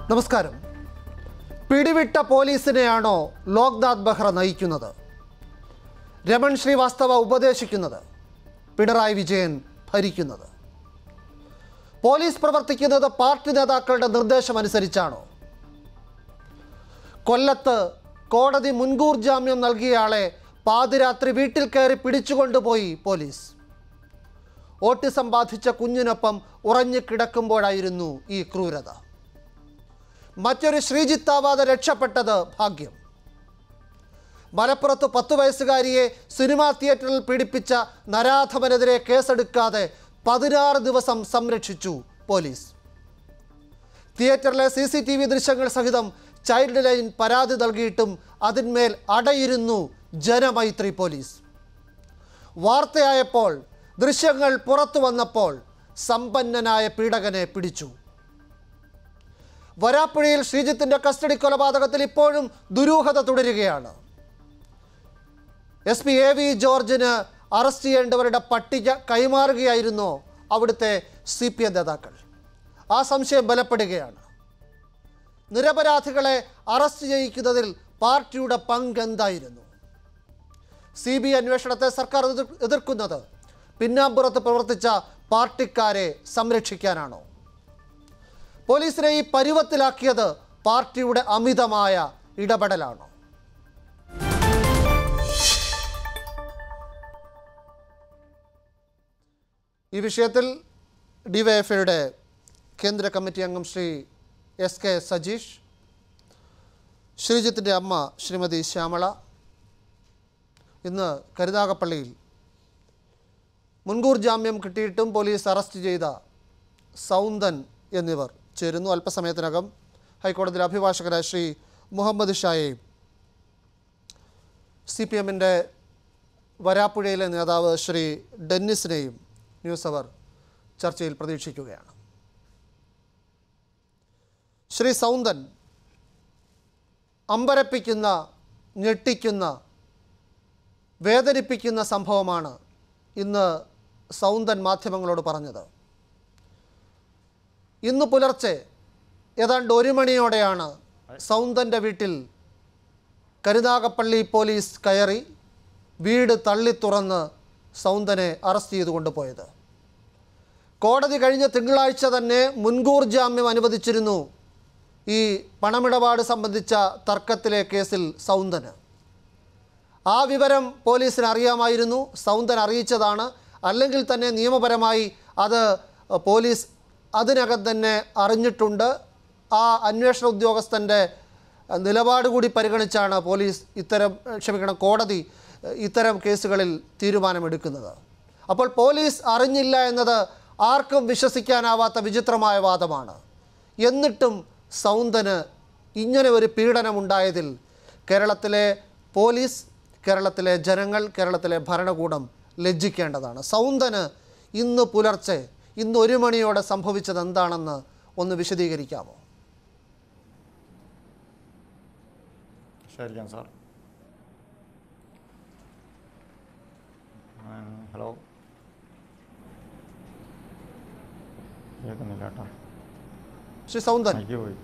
നമസ്കാരം പിടിവിട്ട പോലീസിനെയാണോ ലോക്നാഥ് ബെഹ്റ നയിക്കുന്നത് രമൺ ശ്രീവാസ്തവ ഉപദേശിക്കുന്നത് പിണറായി വിജയൻ ഭരിക്കുന്നത് പോലീസ് പ്രവർത്തിക്കുന്നത് പാർട്ടി നേതാക്കളുടെ നിർദ്ദേശമനുസരിച്ചാണോ കൊല്ലത്ത് കോടതി മുൻകൂർ ജാമ്യം നൽകിയയാളെ പാതിരാത്രി വീട്ടിൽ കയറി പിടിച്ചുകൊണ്ടുപോയി പോലീസ് ഓട്ടിസം ബാധിച്ച കുഞ്ഞിനൊപ്പം ഉറഞ്ഞു കിടക്കുമ്പോഴായിരുന്നു ഈ ക്രൂരത മറ്റൊരു ശ്രീജിത്താവാതെ രക്ഷപ്പെട്ടത് ഭാഗ്യം മലപ്പുറത്ത് പത്ത് വയസ്സുകാരിയെ സിനിമാ തിയേറ്ററിൽ പീഡിപ്പിച്ച നരാധമനെതിരെ കേസെടുക്കാതെ പതിനാറ് ദിവസം സംരക്ഷിച്ചു പോലീസ് തിയേറ്ററിലെ സി സി ടി വി ദൃശ്യങ്ങൾ സഹിതം ചൈൽഡ് ലൈൻ പരാതി നൽകിയിട്ടും അതിന്മേൽ അടയിരുന്നു ജനമൈത്രി പോലീസ് വാർത്തയായപ്പോൾ ദൃശ്യങ്ങൾ പുറത്തു വന്നപ്പോൾ സമ്പന്നനായ പീഡകനെ പിടിച്ചു വരാപ്പുഴയിൽ ശ്രീജിത്തിന്റെ കസ്റ്റഡി കൊലപാതകത്തിൽ ഇപ്പോഴും ദുരൂഹത തുടരുകയാണ് എസ് പി എ വി ജോർജിന് അറസ്റ്റ് ചെയ്യേണ്ടവരുടെ പട്ടിക കൈമാറുകയായിരുന്നോ അവിടുത്തെ സി പി എം നേതാക്കൾ ആ സംശയം ബലപ്പെടുകയാണ് നിരപരാധികളെ അറസ്റ്റ് ചെയ്യിക്കുന്നതിൽ പാർട്ടിയുടെ പങ്ക് എന്തായിരുന്നു സി ബി അന്വേഷണത്തെ സർക്കാർ എതിർ- എതിർക്കുന്നത് പിന്നാമ്പുറത്ത് പ്രവർത്തിച്ച പാർട്ടിക്കാരെ സംരക്ഷിക്കാനാണോ പോലീസിനെ ഈ പരുവത്തിലാക്കിയത് പാർട്ടിയുടെ അമിതമായ ഇടപെടലാണോ ഈ വിഷയത്തിൽ ഡിവൈഎഫ്ഐയുടെ കേന്ദ്ര കമ്മിറ്റി അംഗം ശ്രീ എസ് കെ സജീഷ് ശ്രീജിത്തിൻ്റെ അമ്മ ശ്രീമതി ശ്യാമള ഇന്ന് കരുനാഗപ്പള്ളിയിൽ മുൻകൂർ ജാമ്യം കിട്ടിയിട്ടും പോലീസ് അറസ്റ്റ് ചെയ്ത സൗന്ദൻ എന്നിവർ ചേരുന്നു അല്പസമയത്തിനകം ഹൈക്കോടതിയിലെ അഭിഭാഷകരായ ശ്രീ മുഹമ്മദ് ഷായെയും സി പി എമ്മിൻ്റെ വരാപ്പുഴയിലെ നേതാവ് ശ്രീ ഡെന്നിസിനെയും ന്യൂസ് അവർ ചർച്ചയിൽ പ്രതീക്ഷിക്കുകയാണ് ശ്രീ സൗന്ദൻ അമ്പരപ്പിക്കുന്ന ഞെട്ടിക്കുന്ന വേദനിപ്പിക്കുന്ന സംഭവമാണ് ഇന്ന് സൗന്ദൻ മാധ്യമങ്ങളോട് പറഞ്ഞത് ഇന്ന് പുലർച്ചെ ഏതാണ്ട് ഒരു മണിയോടെയാണ് സൗന്ദൻ്റെ വീട്ടിൽ കരുനാഗപ്പള്ളി പോലീസ് കയറി വീട് തള്ളി തുറന്ന് സൗന്ദനെ അറസ്റ്റ് ചെയ്തു കൊണ്ടുപോയത് കോടതി കഴിഞ്ഞ തിങ്കളാഴ്ച തന്നെ മുൻകൂർ ജാമ്യം അനുവദിച്ചിരുന്നു ഈ പണമിടപാട് സംബന്ധിച്ച തർക്കത്തിലെ കേസിൽ സൗന്ദന് ആ വിവരം പോലീസിന് അറിയാമായിരുന്നു സൗന്ദൻ അറിയിച്ചതാണ് അല്ലെങ്കിൽ തന്നെ നിയമപരമായി അത് പോലീസ് അതിനകം തന്നെ അറിഞ്ഞിട്ടുണ്ട് ആ അന്വേഷണ ഉദ്യോഗസ്ഥൻ്റെ നിലപാട് കൂടി പരിഗണിച്ചാണ് പോലീസ് ഇത്തരം ക്ഷമിക്കണം കോടതി ഇത്തരം കേസുകളിൽ തീരുമാനമെടുക്കുന്നത് അപ്പോൾ പോലീസ് അറിഞ്ഞില്ല എന്നത് ആർക്കും വിശ്വസിക്കാനാവാത്ത വിചിത്രമായ വാദമാണ് എന്നിട്ടും സൗന്ദന് ഇങ്ങനെ ഒരു പീഡനമുണ്ടായതിൽ കേരളത്തിലെ പോലീസ് കേരളത്തിലെ ജനങ്ങൾ കേരളത്തിലെ ഭരണകൂടം ലജ്ജിക്കേണ്ടതാണ് സൗന്ദന് ഇന്ന് പുലർച്ചെ ഇന്ന് ഒരു മണിയോടെ സംഭവിച്ചത് എന്താണെന്ന് ഒന്ന് വിശദീകരിക്കാമോ ശരിക്കാം സാർ ഹലോ കേൾക്കുന്നില്ല കേട്ടോ ശ്രീ സൗന്ദൻ എനിക്ക് പോയി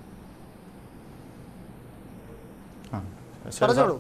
ആ ശരി സാർ. പറഞ്ഞോളൂ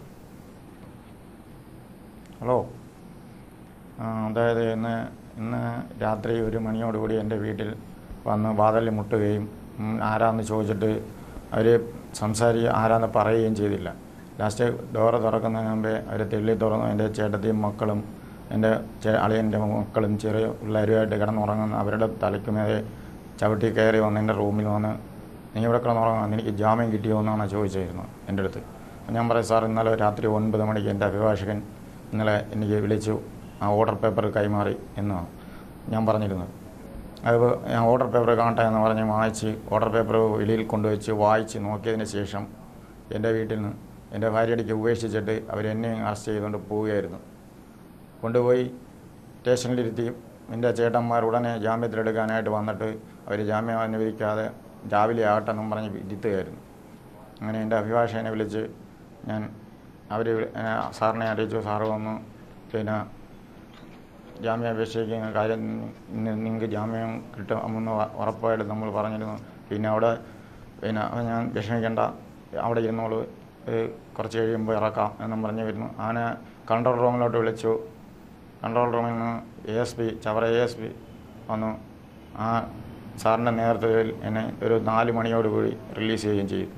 ഹലോ ആ, അതായത് ഇന്ന് ഇന്ന് രാത്രി ഒരു മണിയോടുകൂടി എൻ്റെ വീട്ടിൽ വന്ന് വാതിലിൽ മുട്ടുകയും ഉം, ആരാന്ന് ചോദിച്ചിട്ട് അവർ സംസാരി ആരാന്ന് പറയുകയും ചെയ്തില്ല ലാസ്റ്റ് ഡോറ് തുറക്കുന്നതിന് മുമ്പേ അവർ തെള്ളി തുറന്നു എൻ്റെ ചേട്ടത്തിയും മക്കളും എൻ്റെ ചെ അളിയൻ്റെ മക്കളും ചെറിയ പിള്ളേരുമായിട്ട് കിടന്നുറങ്ങുന്ന അവരുടെ തലയ്ക്കുമേലെ ചവിട്ടി കയറി വന്ന് എൻ്റെ റൂമിൽ വന്ന് നീ ഇവിടെ കിടന്നുറങ്ങാം എനിക്ക് ജാമ്യം കിട്ടിയോ എന്നാണ് ചോദിച്ചിരുന്നത് എൻ്റെ അടുത്ത് അപ്പോൾ ഞാൻ പറയും സാർ ഇന്നലെ രാത്രി ഒൻപത് മണിക്ക് എൻ്റെ അഭിഭാഷകൻ ഇന്നലെ എനിക്ക് വിളിച്ചു ആ ഓർഡർ പേപ്പർ കൈമാറി എന്നാണ് ഞാൻ പറഞ്ഞിരുന്നത് അത് ഞാൻ ഓർഡർ പേപ്പർ കാണട്ടെ എന്ന് പറഞ്ഞ് വായിച്ച് ഓർഡർ പേപ്പർ വെളിയിൽ കൊണ്ടുവച്ച് വായിച്ച് നോക്കിയതിന് ശേഷം എൻ്റെ വീട്ടിൽ നിന്ന് എൻ്റെ ഭാര്യയ്ക്ക് ഉപേക്ഷിച്ചിട്ട് അവർ എന്നെ അറസ്റ്റ് ചെയ്തുകൊണ്ട് പോവുകയായിരുന്നു കൊണ്ടുപോയി സ്റ്റേഷനിലിരുത്തി എൻ്റെ ചേട്ടന്മാർ ഉടനെ ജാമ്യത്തിലെടുക്കാനായിട്ട് വന്നിട്ട് അവർ ജാമ്യം അനുവദിക്കാതെ രാവിലെ ആകട്ടെ എന്നും പറഞ്ഞ് ഇരുത്തുകയായിരുന്നു അങ്ങനെ എൻ്റെ അഭിഭാഷകനെ വിളിച്ച് ഞാൻ അവർ സാറിനെ അറിയിച്ചു സാറ് വന്നു പിന്നെ ജാമ്യം അപേക്ഷിക്കുന്ന കാര്യം ഇന്ന് നിങ്ങൾക്ക് ജാമ്യം കിട്ടുമെന്ന് ഉ- ഉറപ്പായിട്ട് നമ്മൾ പറഞ്ഞിരുന്നു പിന്നെ അവിടെ പിന്നെ ഞാൻ വിഷമിക്കേണ്ട അവിടെ ഇരുന്നോളൂ ഏഹ് കുറച്ച് കഴിയുമ്പോൾ ഇറക്കാം എന്നും പറഞ്ഞ് വരുന്നു അവനെ കൺട്രോൾ റൂമിലോട്ട് വിളിച്ചു കൺട്രോൾ റൂമിൽ നിന്ന് A S P Chavara A S P വന്നു ആ സാറിൻ്റെ നേതൃത്വത്തിൽ എന്നെ ഒരു നാല് മണിയോടുകൂടി റിലീസ് ചെയ്യുകയും ചെയ്തു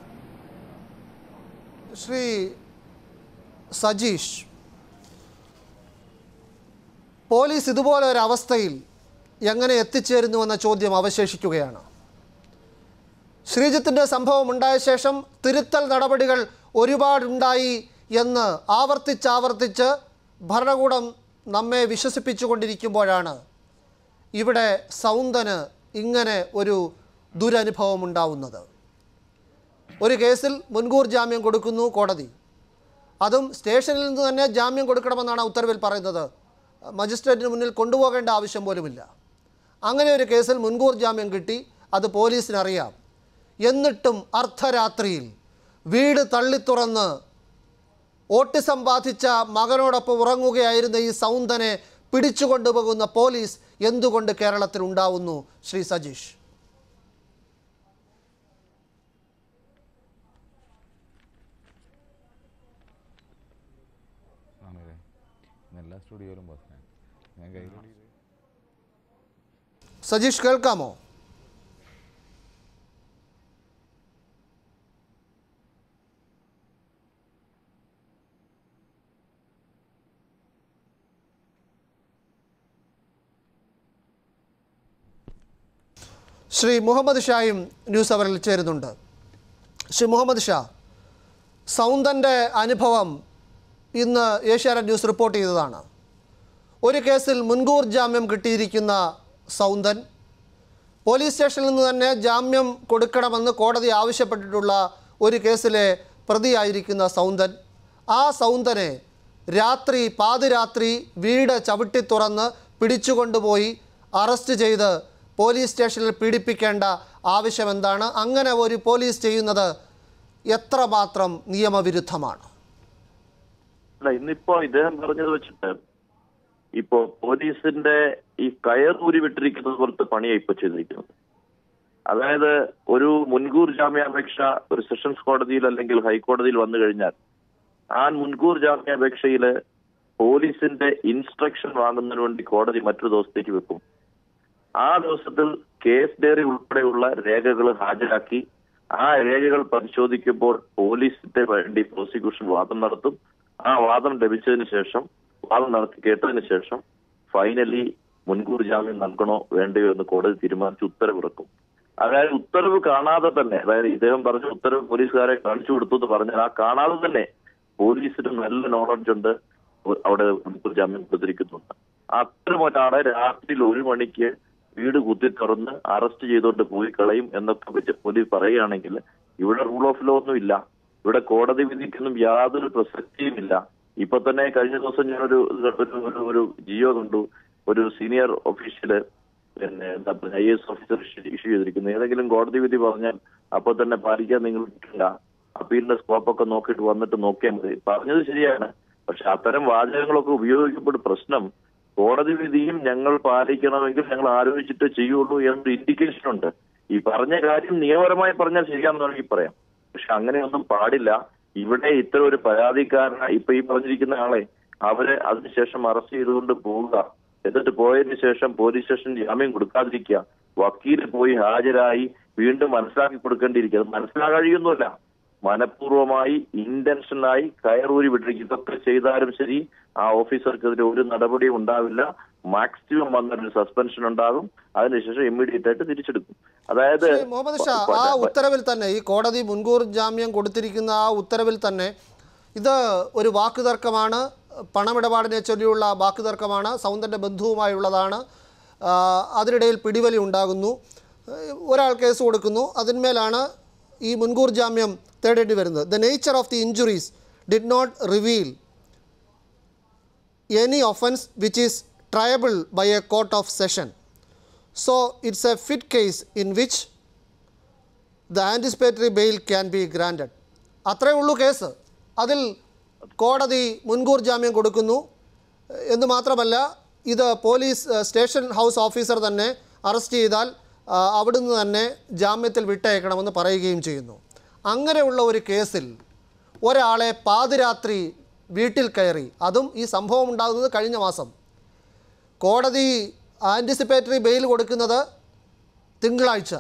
ശ്രീ സജീഷ് പോലീസ് ഇതുപോലെ ഒരു അവസ്ഥയിൽ എങ്ങനെ എത്തിച്ചേരുന്നുവെന്ന ചോദ്യം അവശേഷിക്കുകയാണ് ശ്രീജിത്തിൻ്റെ സംഭവം ഉണ്ടായ ശേഷം തിരുത്തൽ നടപടികൾ ഒരുപാടുണ്ടായി എന്ന് ആവർത്തിച്ചാവർത്തിച്ച് ഭരണകൂടം നമ്മെ വിശ്വസിപ്പിച്ചുകൊണ്ടിരിക്കുമ്പോഴാണ് ഇവിടെ സൗന്ദന് ഇങ്ങനെ ഒരു ദുരനുഭവം ഉണ്ടാവുന്നത് ഒരു കേസിൽ മുൻകൂർ ജാമ്യം കൊടുക്കുന്നു കോടതി അതും സ്റ്റേഷനിൽ നിന്ന് തന്നെ ജാമ്യം കൊടുക്കണമെന്നാണ് ആ ഉത്തരവിൽ പറയുന്നത് മജിസ്ട്രേറ്റിന് മുന്നിൽ കൊണ്ടുപോകേണ്ട ആവശ്യം പോലുമില്ല അങ്ങനെ ഒരു കേസിൽ മുൻകൂർ ജാമ്യം കിട്ടി അത് പോലീസിനറിയാം എന്നിട്ടും അർദ്ധരാത്രിയിൽ വീട് തള്ളിത്തുറന്ന് ഓട്ടിസം ബാധിച്ച മകനോടൊപ്പം ഉറങ്ങുകയായിരുന്ന ഈ സൗന്ദനെ പിടിച്ചുകൊണ്ടുപോകുന്ന പോലീസ് എന്തുകൊണ്ട് കേരളത്തിൽ ഉണ്ടാവുന്നു ശ്രീ സജീഷ് ആണല്ലേ ഇന്ന് എല്ലാ സ്റ്റുഡിയോയിലും ബസ്സാണ് ഞാൻ കയ്യിലൂടെ സജീഷ് കേൾക്കാമോ ശ്രീ മുഹമ്മദ് ഷായും ന്യൂസ് അവറിൽ ചേരുന്നുണ്ട് ശ്രീ മുഹമ്മദ് ഷാ സൗന്ദൻ്റെ അനുഭവം ഇന്ന് ഏഷ്യാനെറ്റ് ന്യൂസ് റിപ്പോർട്ട് ചെയ്തതാണ് ഒരു കേസിൽ മുൻകൂർ ജാമ്യം കിട്ടിയിരിക്കുന്ന സൗന്ദൻ പോലീസ് സ്റ്റേഷനിൽ നിന്ന് തന്നെ ജാമ്യം കൊടുക്കണമെന്ന് കോടതി ആവശ്യപ്പെട്ടിട്ടുള്ള ഒരു കേസിലെ പ്രതിയായിരിക്കുന്ന സൗന്ദൻ ആ സൗന്ദനെ രാത്രി പാതിരാത്രി വീട് ചവിട്ടി തുറന്ന് പിടിച്ചുകൊണ്ടുപോയി അറസ്റ്റ് ചെയ്ത് പോലീസ് സ്റ്റേഷനിൽ പീഡിപ്പിക്കേണ്ട ആവശ്യം എന്താണ് അങ്ങനെ ഒരു പോലീസ് ചെയ്യുന്നത് എത്രമാത്രം നിയമവിരുദ്ധമാണ് അല്ല ഇന്നിപ്പോ ഇദ്ദേഹം പറഞ്ഞത് വെച്ചിട്ട് ഇപ്പോ പോലീസിന്റെ ഈ കയറൂരി വിട്ടിരിക്കുന്നത് പോലത്തെ പണിയാണ് ഇപ്പൊ ചെയ്തിരിക്കുന്നത് അതായത് ഒരു മുൻകൂർ ജാമ്യാപേക്ഷ ഒരു സെഷൻസ് കോടതിയിൽ അല്ലെങ്കിൽ ഹൈക്കോടതിയിൽ വന്നു കഴിഞ്ഞാൽ ആ മുൻകൂർ ജാമ്യാപേക്ഷയില് പോലീസിന്റെ ഇൻസ്ട്രക്ഷൻ വാങ്ങുന്നതിന് വേണ്ടി കോടതി മറ്റൊരു ദിവസത്തേക്ക് വെക്കും ആ ദിവസത്തിൽ കേസ് ഡയറി ഉൾപ്പെടെയുള്ള രേഖകൾ ഹാജരാക്കി ആ രേഖകൾ പരിശോധിക്കുമ്പോൾ പോലീസിന്റെ വേണ്ടി പ്രോസിക്യൂഷൻ വാദം നടത്തും ആ വാദം ലഭിച്ചതിന് ശേഷം വാദം നടത്തി കേട്ടതിന് ശേഷം ഫൈനലി മുൻകൂർ ജാമ്യം നൽകണോ വേണ്ടയോ എന്ന് കോടതി തീരുമാനിച്ച് ഉത്തരവിറക്കും അതായത് ഉത്തരവ് കാണാതെ തന്നെ അതായത് ഇദ്ദേഹം പറഞ്ഞ ഉത്തരവ് പോലീസുകാരെ കാണിച്ചു കൊടുത്തു എന്ന് പറഞ്ഞാൽ ആ കാണാതെ തന്നെ പോലീസിന് നല്ല നോളജ് ഉണ്ട് അവിടെ മുൻകൂർ ജാമ്യം കൊടുത്തിരിക്കുന്നുണ്ട് അത്തരം ഒരാളെ രാത്രിയിൽ ഒരു മണിക്ക് വീട് കുത്തി തുറന്ന് അറസ്റ്റ് ചെയ്തുകൊണ്ട് പോയി കളയും എന്നൊക്കെ വെച്ച് പോലീസ് പറയുകയാണെങ്കിൽ ഇവിടെ റൂൾ ഓഫ് ലോ ഒന്നും ഇല്ല ഇവിടെ കോടതി വിധിക്കൊന്നും യാതൊരു പ്രസക്തിയുമില്ല ഇപ്പൊ തന്നെ കഴിഞ്ഞ ദിവസം ഞാനൊരു ഒരു ഒരു ഒരു ജിയോ കണ്ടു ഒരു സീനിയർ ഒഫീഷ്യല് പിന്നെ എന്താ ഐ എസ് ഓഫീസർ ഇഷ്യൂ ചെയ്തിരിക്കുന്നത് ഏതെങ്കിലും കോടതി വിധി പറഞ്ഞാൽ അപ്പൊ തന്നെ പാലിക്കാൻ നിങ്ങൾ പറ്റില്ല അപ്പീലിന്റെ സ്കോപ്പ് ഒക്കെ നോക്കിയിട്ട് വന്നിട്ട് നോക്കിയാൽ മതി പറഞ്ഞത് ശരിയാണ് പക്ഷെ അത്തരം വാചകങ്ങളൊക്കെ ഉപയോഗിക്കപ്പെടുന്ന പ്രശ്നം കോടതി വിധിയും ഞങ്ങൾ പാലിക്കണമെങ്കിൽ ഞങ്ങൾ ആലോചിച്ചിട്ട് ചെയ്യുള്ളൂ എന്നൊരു ഇൻഡിക്കേഷൻ ഉണ്ട് ഈ പറഞ്ഞ കാര്യം നിയമപരമായി പറഞ്ഞാൽ ശരിയാണെന്ന് വേണമെങ്കിൽ പറയാം പക്ഷെ അങ്ങനെയൊന്നും പാടില്ല ഇവിടെ ഇത്ര ഒരു പരാതിക്കാരന ഇപ്പൊ ഈ പറഞ്ഞിരിക്കുന്ന ആളെ അവരെ അതിനുശേഷം അറസ്റ്റ് ചെയ്തുകൊണ്ട് പോവുക എന്നിട്ട് പോയതിനു ശേഷം പോലീസ് സ്റ്റേഷൻ ജാമ്യം കൊടുക്കാതിരിക്കുക വക്കീല് പോയി ഹാജരായി വീണ്ടും മനസ്സിലാക്കി കൊടുക്കേണ്ടിയിരിക്കുക അത് മനസ്സിലാകാൻ കഴിയൊന്നുമില്ല മനഃപൂർവ്വമായി ഇന്റൻഷനായി കയറൂരി വിട്ടിരിക്കും ഇതൊക്കെ ചെയ്താലും ശരി ആ ഓഫീസർക്കെതിരെ ഒരു നടപടിയും ഉണ്ടാവില്ല മാക്സിമം വന്നൊരു സസ്പെൻഷൻ ഉണ്ടാകും അതിനുശേഷം ഇമ്മീഡിയറ്റ് ആയിട്ട് തിരിച്ചെടുക്കും അതായത് ശ്രീ മുഹമ്മദ് ഷാ ആ ഉത്തരവിൽ തന്നെ ഈ കോടതി മുൻകൂർ ജാമ്യം കൊടുത്തിരിക്കുന്ന ആ ഉത്തരവിൽ തന്നെ ഇത് ഒരു വാക്കുതർക്കമാണ് പണമിടപാടിനെ ചൊല്ലിയുള്ള വാക്കുതർക്കമാണ് സൗന്ദര്യ ബന്ധുവുമായുള്ളതാണ് ആ, അതിനിടയിൽ പിടിവലി ഉണ്ടാകുന്നു ഏഹ് ഒരാൾ കേസ് കൊടുക്കുന്നു അതിന്മേലാണ് ഈ മുൻകൂർ ജാമ്യം തേടേണ്ടി വരുന്നത് the nature of the injuries did not reveal any offence which is triable by a court of session. So, it is a fit case in which the anticipatory bail can be granted. അത്രേ ഉള്ളൂ case അതിൽ കോടതി മുൻകൂർ ജാമ്യം കൊടുക്കുന്നു എന്ന് മാത്രമല്ല ഇത് പോലീസ് ഏഹ്, സ്റ്റേഷൻ ഹൗസ് ഓഫീസർ തന്നെ അറസ്റ്റ് ചെയ്താൽ ആ, അവിടുന്ന് തന്നെ ജാമ്യത്തിൽ വിട്ടയക്കണമെന്ന് പറയുകയും ചെയ്യുന്നു അങ്ങനെയുള്ള ഒരു കേസിൽ ഒരാളെ പാതിരാത്രി വീട്ടിൽ കയറി അതും ഈ സംഭവം ഉണ്ടാകുന്നത് കഴിഞ്ഞ മാസം കോടതി ആൻറ്റിസിപ്പേറ്ററി ബെയിൽ കൊടുക്കുന്നത് തിങ്കളാഴ്ച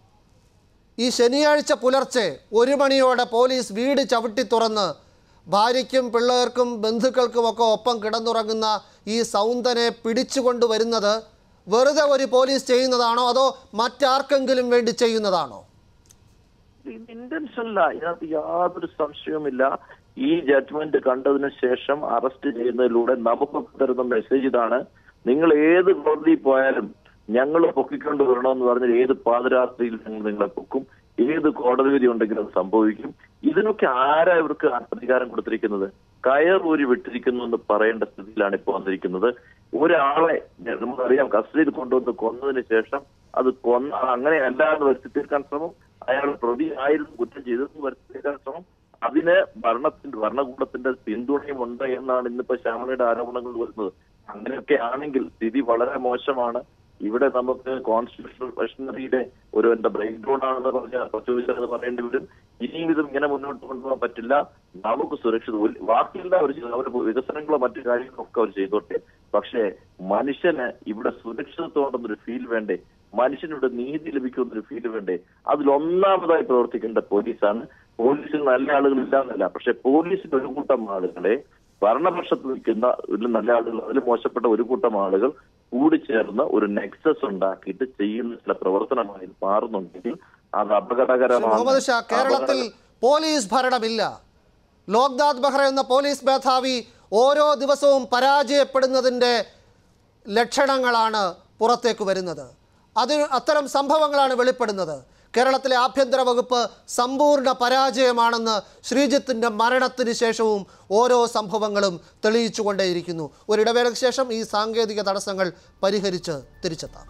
ഈ ശനിയാഴ്ച പുലർച്ചെ ഒരു മണിയോടെ പോലീസ് വീട് ചവിട്ടി തുറന്ന് ഭാര്യയ്ക്കും പിള്ളേർക്കും ബന്ധുക്കൾക്കുമൊക്കെ ഒപ്പം കിടന്നുറങ്ങുന്ന ഈ സൗന്ദനെ പിടിച്ചുകൊണ്ട് വരുന്നത് വെറുതെ ഒരു പോലീസ് ചെയ്യുന്നതാണോ അതോ മറ്റാർക്കെങ്കിലും വേണ്ടി ചെയ്യുന്നതാണോ ഇത് ഇന്റൻഷൻ അല്ല ഇതിനകത്ത് യാതൊരു സംശയവുമില്ല ഈ ജഡ്ജ്മെന്റ് കണ്ടതിന് ശേഷം അറസ്റ്റ് ചെയ്യുന്നതിലൂടെ നമുക്ക് തരുന്ന മെസ്സേജ് ഇതാണ് നിങ്ങൾ ഏത് കോടതിയിൽ പോയാലും ഞങ്ങൾ പൊക്കിക്കൊണ്ട് വരണമെന്ന് പറഞ്ഞാൽ ഏത് പാതിരാത്രിയിൽ ഞങ്ങൾ നിങ്ങളെ പൊക്കും ഏത് കോടതി വിധി ഉണ്ടെങ്കിലും അത് സംഭവിക്കും ഇതിനൊക്കെ ആരാ ഇവർക്ക് അധികാരം കൊടുത്തിരിക്കുന്നത് കയർ ഊരി വിട്ടിരിക്കുന്നു എന്ന് പറയേണ്ട സ്ഥിതിയിലാണ് ഇപ്പോൾ വന്നിരിക്കുന്നത് ഒരാളെ നമുക്കറിയാം കസ്റ്റഡിയിൽ കൊണ്ടുവന്ന് കൊന്നതിന് ശേഷം അത് കൊന്ന അങ്ങനെ അല്ല എന്ന് വരുത്തി തീർക്കാൻ ശ്രമം അയാൾ പ്രതി ആയിരുന്നു കുറ്റം ചെയ്തെന്ന് വരുത്തി തീർക്കാൻ ശ്രമം അതിന് ഭരണത്തിന്റെ ഭരണകൂടത്തിന്റെ പിന്തുണയും ഉണ്ട് എന്നാണ് ഇന്നിപ്പോ ശ്യാമളയുടെ ആരോപണങ്ങൾ വരുന്നത് അങ്ങനെയൊക്കെ ആണെങ്കിൽ സ്ഥിതി വളരെ മോശമാണ് ഇവിടെ നമുക്ക് കോൺസ്റ്റിറ്റ്യൂഷണൽ മെഷീനറിയുടെ ഒരു എന്താ ബ്രേക്ക് ഡൗൺ ആണെന്ന് പറഞ്ഞ കുറച്ച് അത് പറയേണ്ടി വരും ഇനിയും ഇത് ഇങ്ങനെ മുന്നോട്ട് കൊണ്ടുപോകാൻ പറ്റില്ല നമുക്ക് സുരക്ഷിത ഒരു- ബാക്കിയെല്ലാം അവർ ചെയ്തു അവർ വികസനങ്ങളോ മറ്റു കാര്യങ്ങളോ ഒക്കെ അവർ ചെയ്തോട്ടെ പക്ഷേ മനുഷ്യന് ഇവിടെ സുരക്ഷിതത്വമുണ്ടെന്നൊരു ഫീൽ വേണ്ടേ മനുഷ്യനിവിടെ നീതി ലഭിക്കുമെന്നൊരു ഫീൽ വേണ്ടേ അതിൽ ഒന്നാമതായി പ്രവർത്തിക്കേണ്ട പോലീസാണ് പോലീസിൽ നല്ല ആളുകൾ ഇല്ലാന്നല്ല പക്ഷെ പോലീസിന്റെ ഒരു കൂട്ടം ആളുകളെ ഭരണപക്ഷത്ത് നിൽക്കുന്ന ഒരു നല്ല ആളുകൾ അതിൽ മോശപ്പെട്ട ഒരു കൂട്ടം ആളുകൾ കൂടിച്ചേർന്ന് ഒരു നെക്സസ് ഉണ്ടാക്കിയിട്ട് ചെയ്യുന്ന ചില പ്രവർത്തനമായി ഇത് മാറുന്നുണ്ടെങ്കിൽ അത് ശ്രീ അപകടകരമാണ് മുഹമ്മദ് ഷാ കേരളത്തിൽ അപകട- പോലീസ് ഭരണമില്ല ലോക്നാഥ് ബെഹ്റ എന്ന പോലീസ് മേധാവി ഓരോ ദിവസവും പരാജയപ്പെടുന്നതിൻ്റെ ലക്ഷണങ്ങളാണ് പുറത്തേക്ക് വരുന്നത് അത് അത്തരം സംഭവങ്ങളാണ് വെളിപ്പെടുന്നത് കേരളത്തിലെ ആഭ്യന്തര വകുപ്പ് സമ്പൂർണ്ണ പരാജയമാണെന്ന് ശ്രീജിത്തിൻ്റെ മരണത്തിന് ശേഷവും ഓരോ സംഭവങ്ങളും തെളിയിച്ചുകൊണ്ടേയിരിക്കുന്നു ഒരിടവേളയ്ക്ക് ശേഷം ഈ സാങ്കേതിക തടസ്സങ്ങൾ പരിഹരിച്ച് തിരിച്ചെത്താം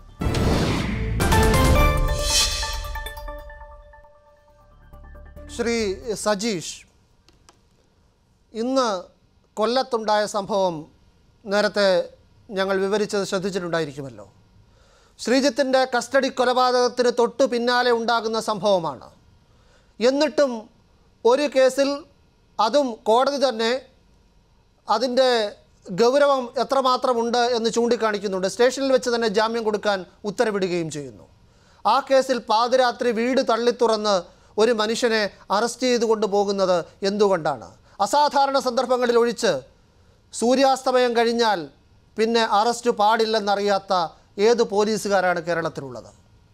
ശ്രീ സജീഷ് ഇന്ന് കൊല്ലത്തുണ്ടായ സംഭവം നേരത്തെ ഞങ്ങൾ വിവരിച്ചത് ശ്രദ്ധിച്ചിട്ടുണ്ടായിരിക്കുമല്ലോ ശ്രീജിത്തിൻ്റെ കസ്റ്റഡി കൊലപാതകത്തിന് തൊട്ടു പിന്നാലെ ഉണ്ടാകുന്ന സംഭവമാണ് എന്നിട്ടും ഒരു കേസിൽ അതും കോടതി തന്നെ അതിൻ്റെ ഗൗരവം എത്രമാത്രമുണ്ട് എന്ന് ചൂണ്ടിക്കാണിക്കുന്നുണ്ട് സ്റ്റേഷനിൽ വെച്ച് തന്നെ ജാമ്യം കൊടുക്കാൻ ഉത്തരവിടുകയും ചെയ്യുന്നു ആ കേസിൽ പാതിരാത്രി വീട് തള്ളിത്തുറന്ന് ഒരു മനുഷ്യനെ അറസ്റ്റ് ചെയ്തു കൊണ്ടുപോകുന്നത് എന്തുകൊണ്ടാണ് അസാധാരണ സന്ദർഭങ്ങളിൽ ഒഴിച്ച് സൂര്യാസ്തമയം കഴിഞ്ഞാൽ പിന്നെ അറസ്റ്റ് പാടില്ലെന്നറിയാത്ത ഏത് പോലീസുകാരാണ് കേരളത്തിലുള്ളത്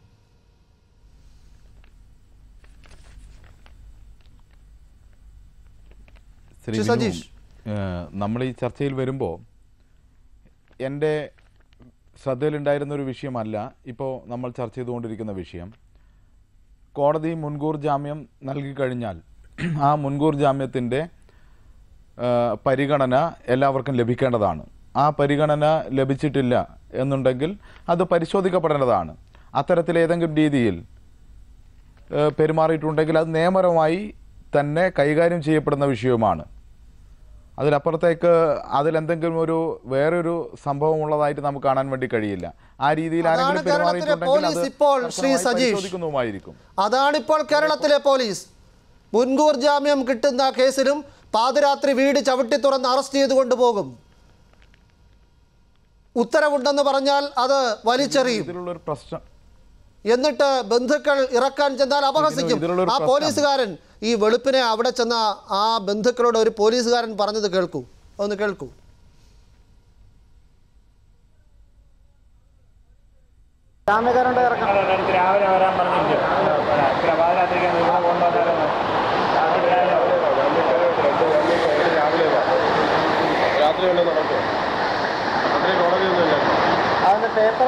ശ്രീ ശ്രീ വിനു, സജീഷ്. ഏഹ്, നമ്മൾ ഈ ചർച്ചയിൽ വരുമ്പോൾ എൻ്റെ ശ്രദ്ധയിലുണ്ടായിരുന്ന ഒരു വിഷയമല്ല ഇപ്പോൾ നമ്മൾ ചർച്ച ചെയ്തുകൊണ്ടിരിക്കുന്ന വിഷയം കോടതി മുൻകൂർ ജാമ്യം നൽകിക്കഴിഞ്ഞാൽ ആ മുൻകൂർ ജാമ്യത്തിൻ്റെ ഏഹ്, പരിഗണന എല്ലാവർക്കും ലഭിക്കേണ്ടതാണ് ആ പരിഗണന ലഭിച്ചിട്ടില്ല എന്നുണ്ടെങ്കിൽ അത് പരിശോധിക്കപ്പെടേണ്ടതാണ് അത്തരത്തിൽ ഏതെങ്കിലും രീതിയിൽ ഏഹ്, പെരുമാറിയിട്ടുണ്ടെങ്കിൽ അത് നിയമപരമായി തന്നെ കൈകാര്യം ചെയ്യപ്പെടുന്ന വിഷയവുമാണ് അതിലപ്പുറത്തേക്ക് അതിലെന്തെങ്കിലും ഒരു വേറൊരു സംഭവം ഉള്ളതായിട്ട് നമുക്ക് കാണാൻ വേണ്ടി കഴിയില്ല ആ രീതിയിൽ അതാണ് ആരെങ്കിലും കേരളത്തിലെ പെരുമാറിയിട്ടുണ്ടെങ്കിൽ അത് പോലീസ് ഇപ്പോൾ ശ്രീ കർശനമായി സജീഷ്. പരിശോധിക്കുന്നതുമായിരിക്കും അതാണിപ്പോൾ കേരളത്തിലെ പോലീസ് മുൻകൂർ ജാമ്യം കിട്ടുന്ന കേസിലും പാതിരാത്രി വീട് ചവിട്ടി തുറന്ന് അറസ്റ്റ് ചെയ്ത് കൊണ്ടുപോകും ഉത്തരവുണ്ടെന്ന് പറഞ്ഞാൽ അത് വലിച്ചെറിയും ഇതിലുള്ള ഒരു പ്രശ്നം എന്നിട്ട് ബന്ധുക്കൾ ഇറക്കാൻ ചെന്നാൽ അപഹസിക്കും ഇതിലുള്ളൊരു ആ പ്രശ്നം. പോലീസുകാരൻ ഈ വെളുപ്പിനെ അവിടെ ചെന്ന ആ ബന്ധുക്കളോട് ഒരു പോലീസുകാരൻ പറഞ്ഞത് കേൾക്കൂ ഒന്ന് കേൾക്കൂ അടുത്ത് രാവിലെ വരാൻ പറഞ്ഞിരിക്കും പിന്നെ പാതിരാത്രിക്ക് ഇവിടെ കൊണ്ടുവന്നായിരുന്നു രാത്രി വല്ലതും നടക്കുമോ രാത്രി കോടതിയൊന്നുമില്ല അതിന്റെ പേപ്പർ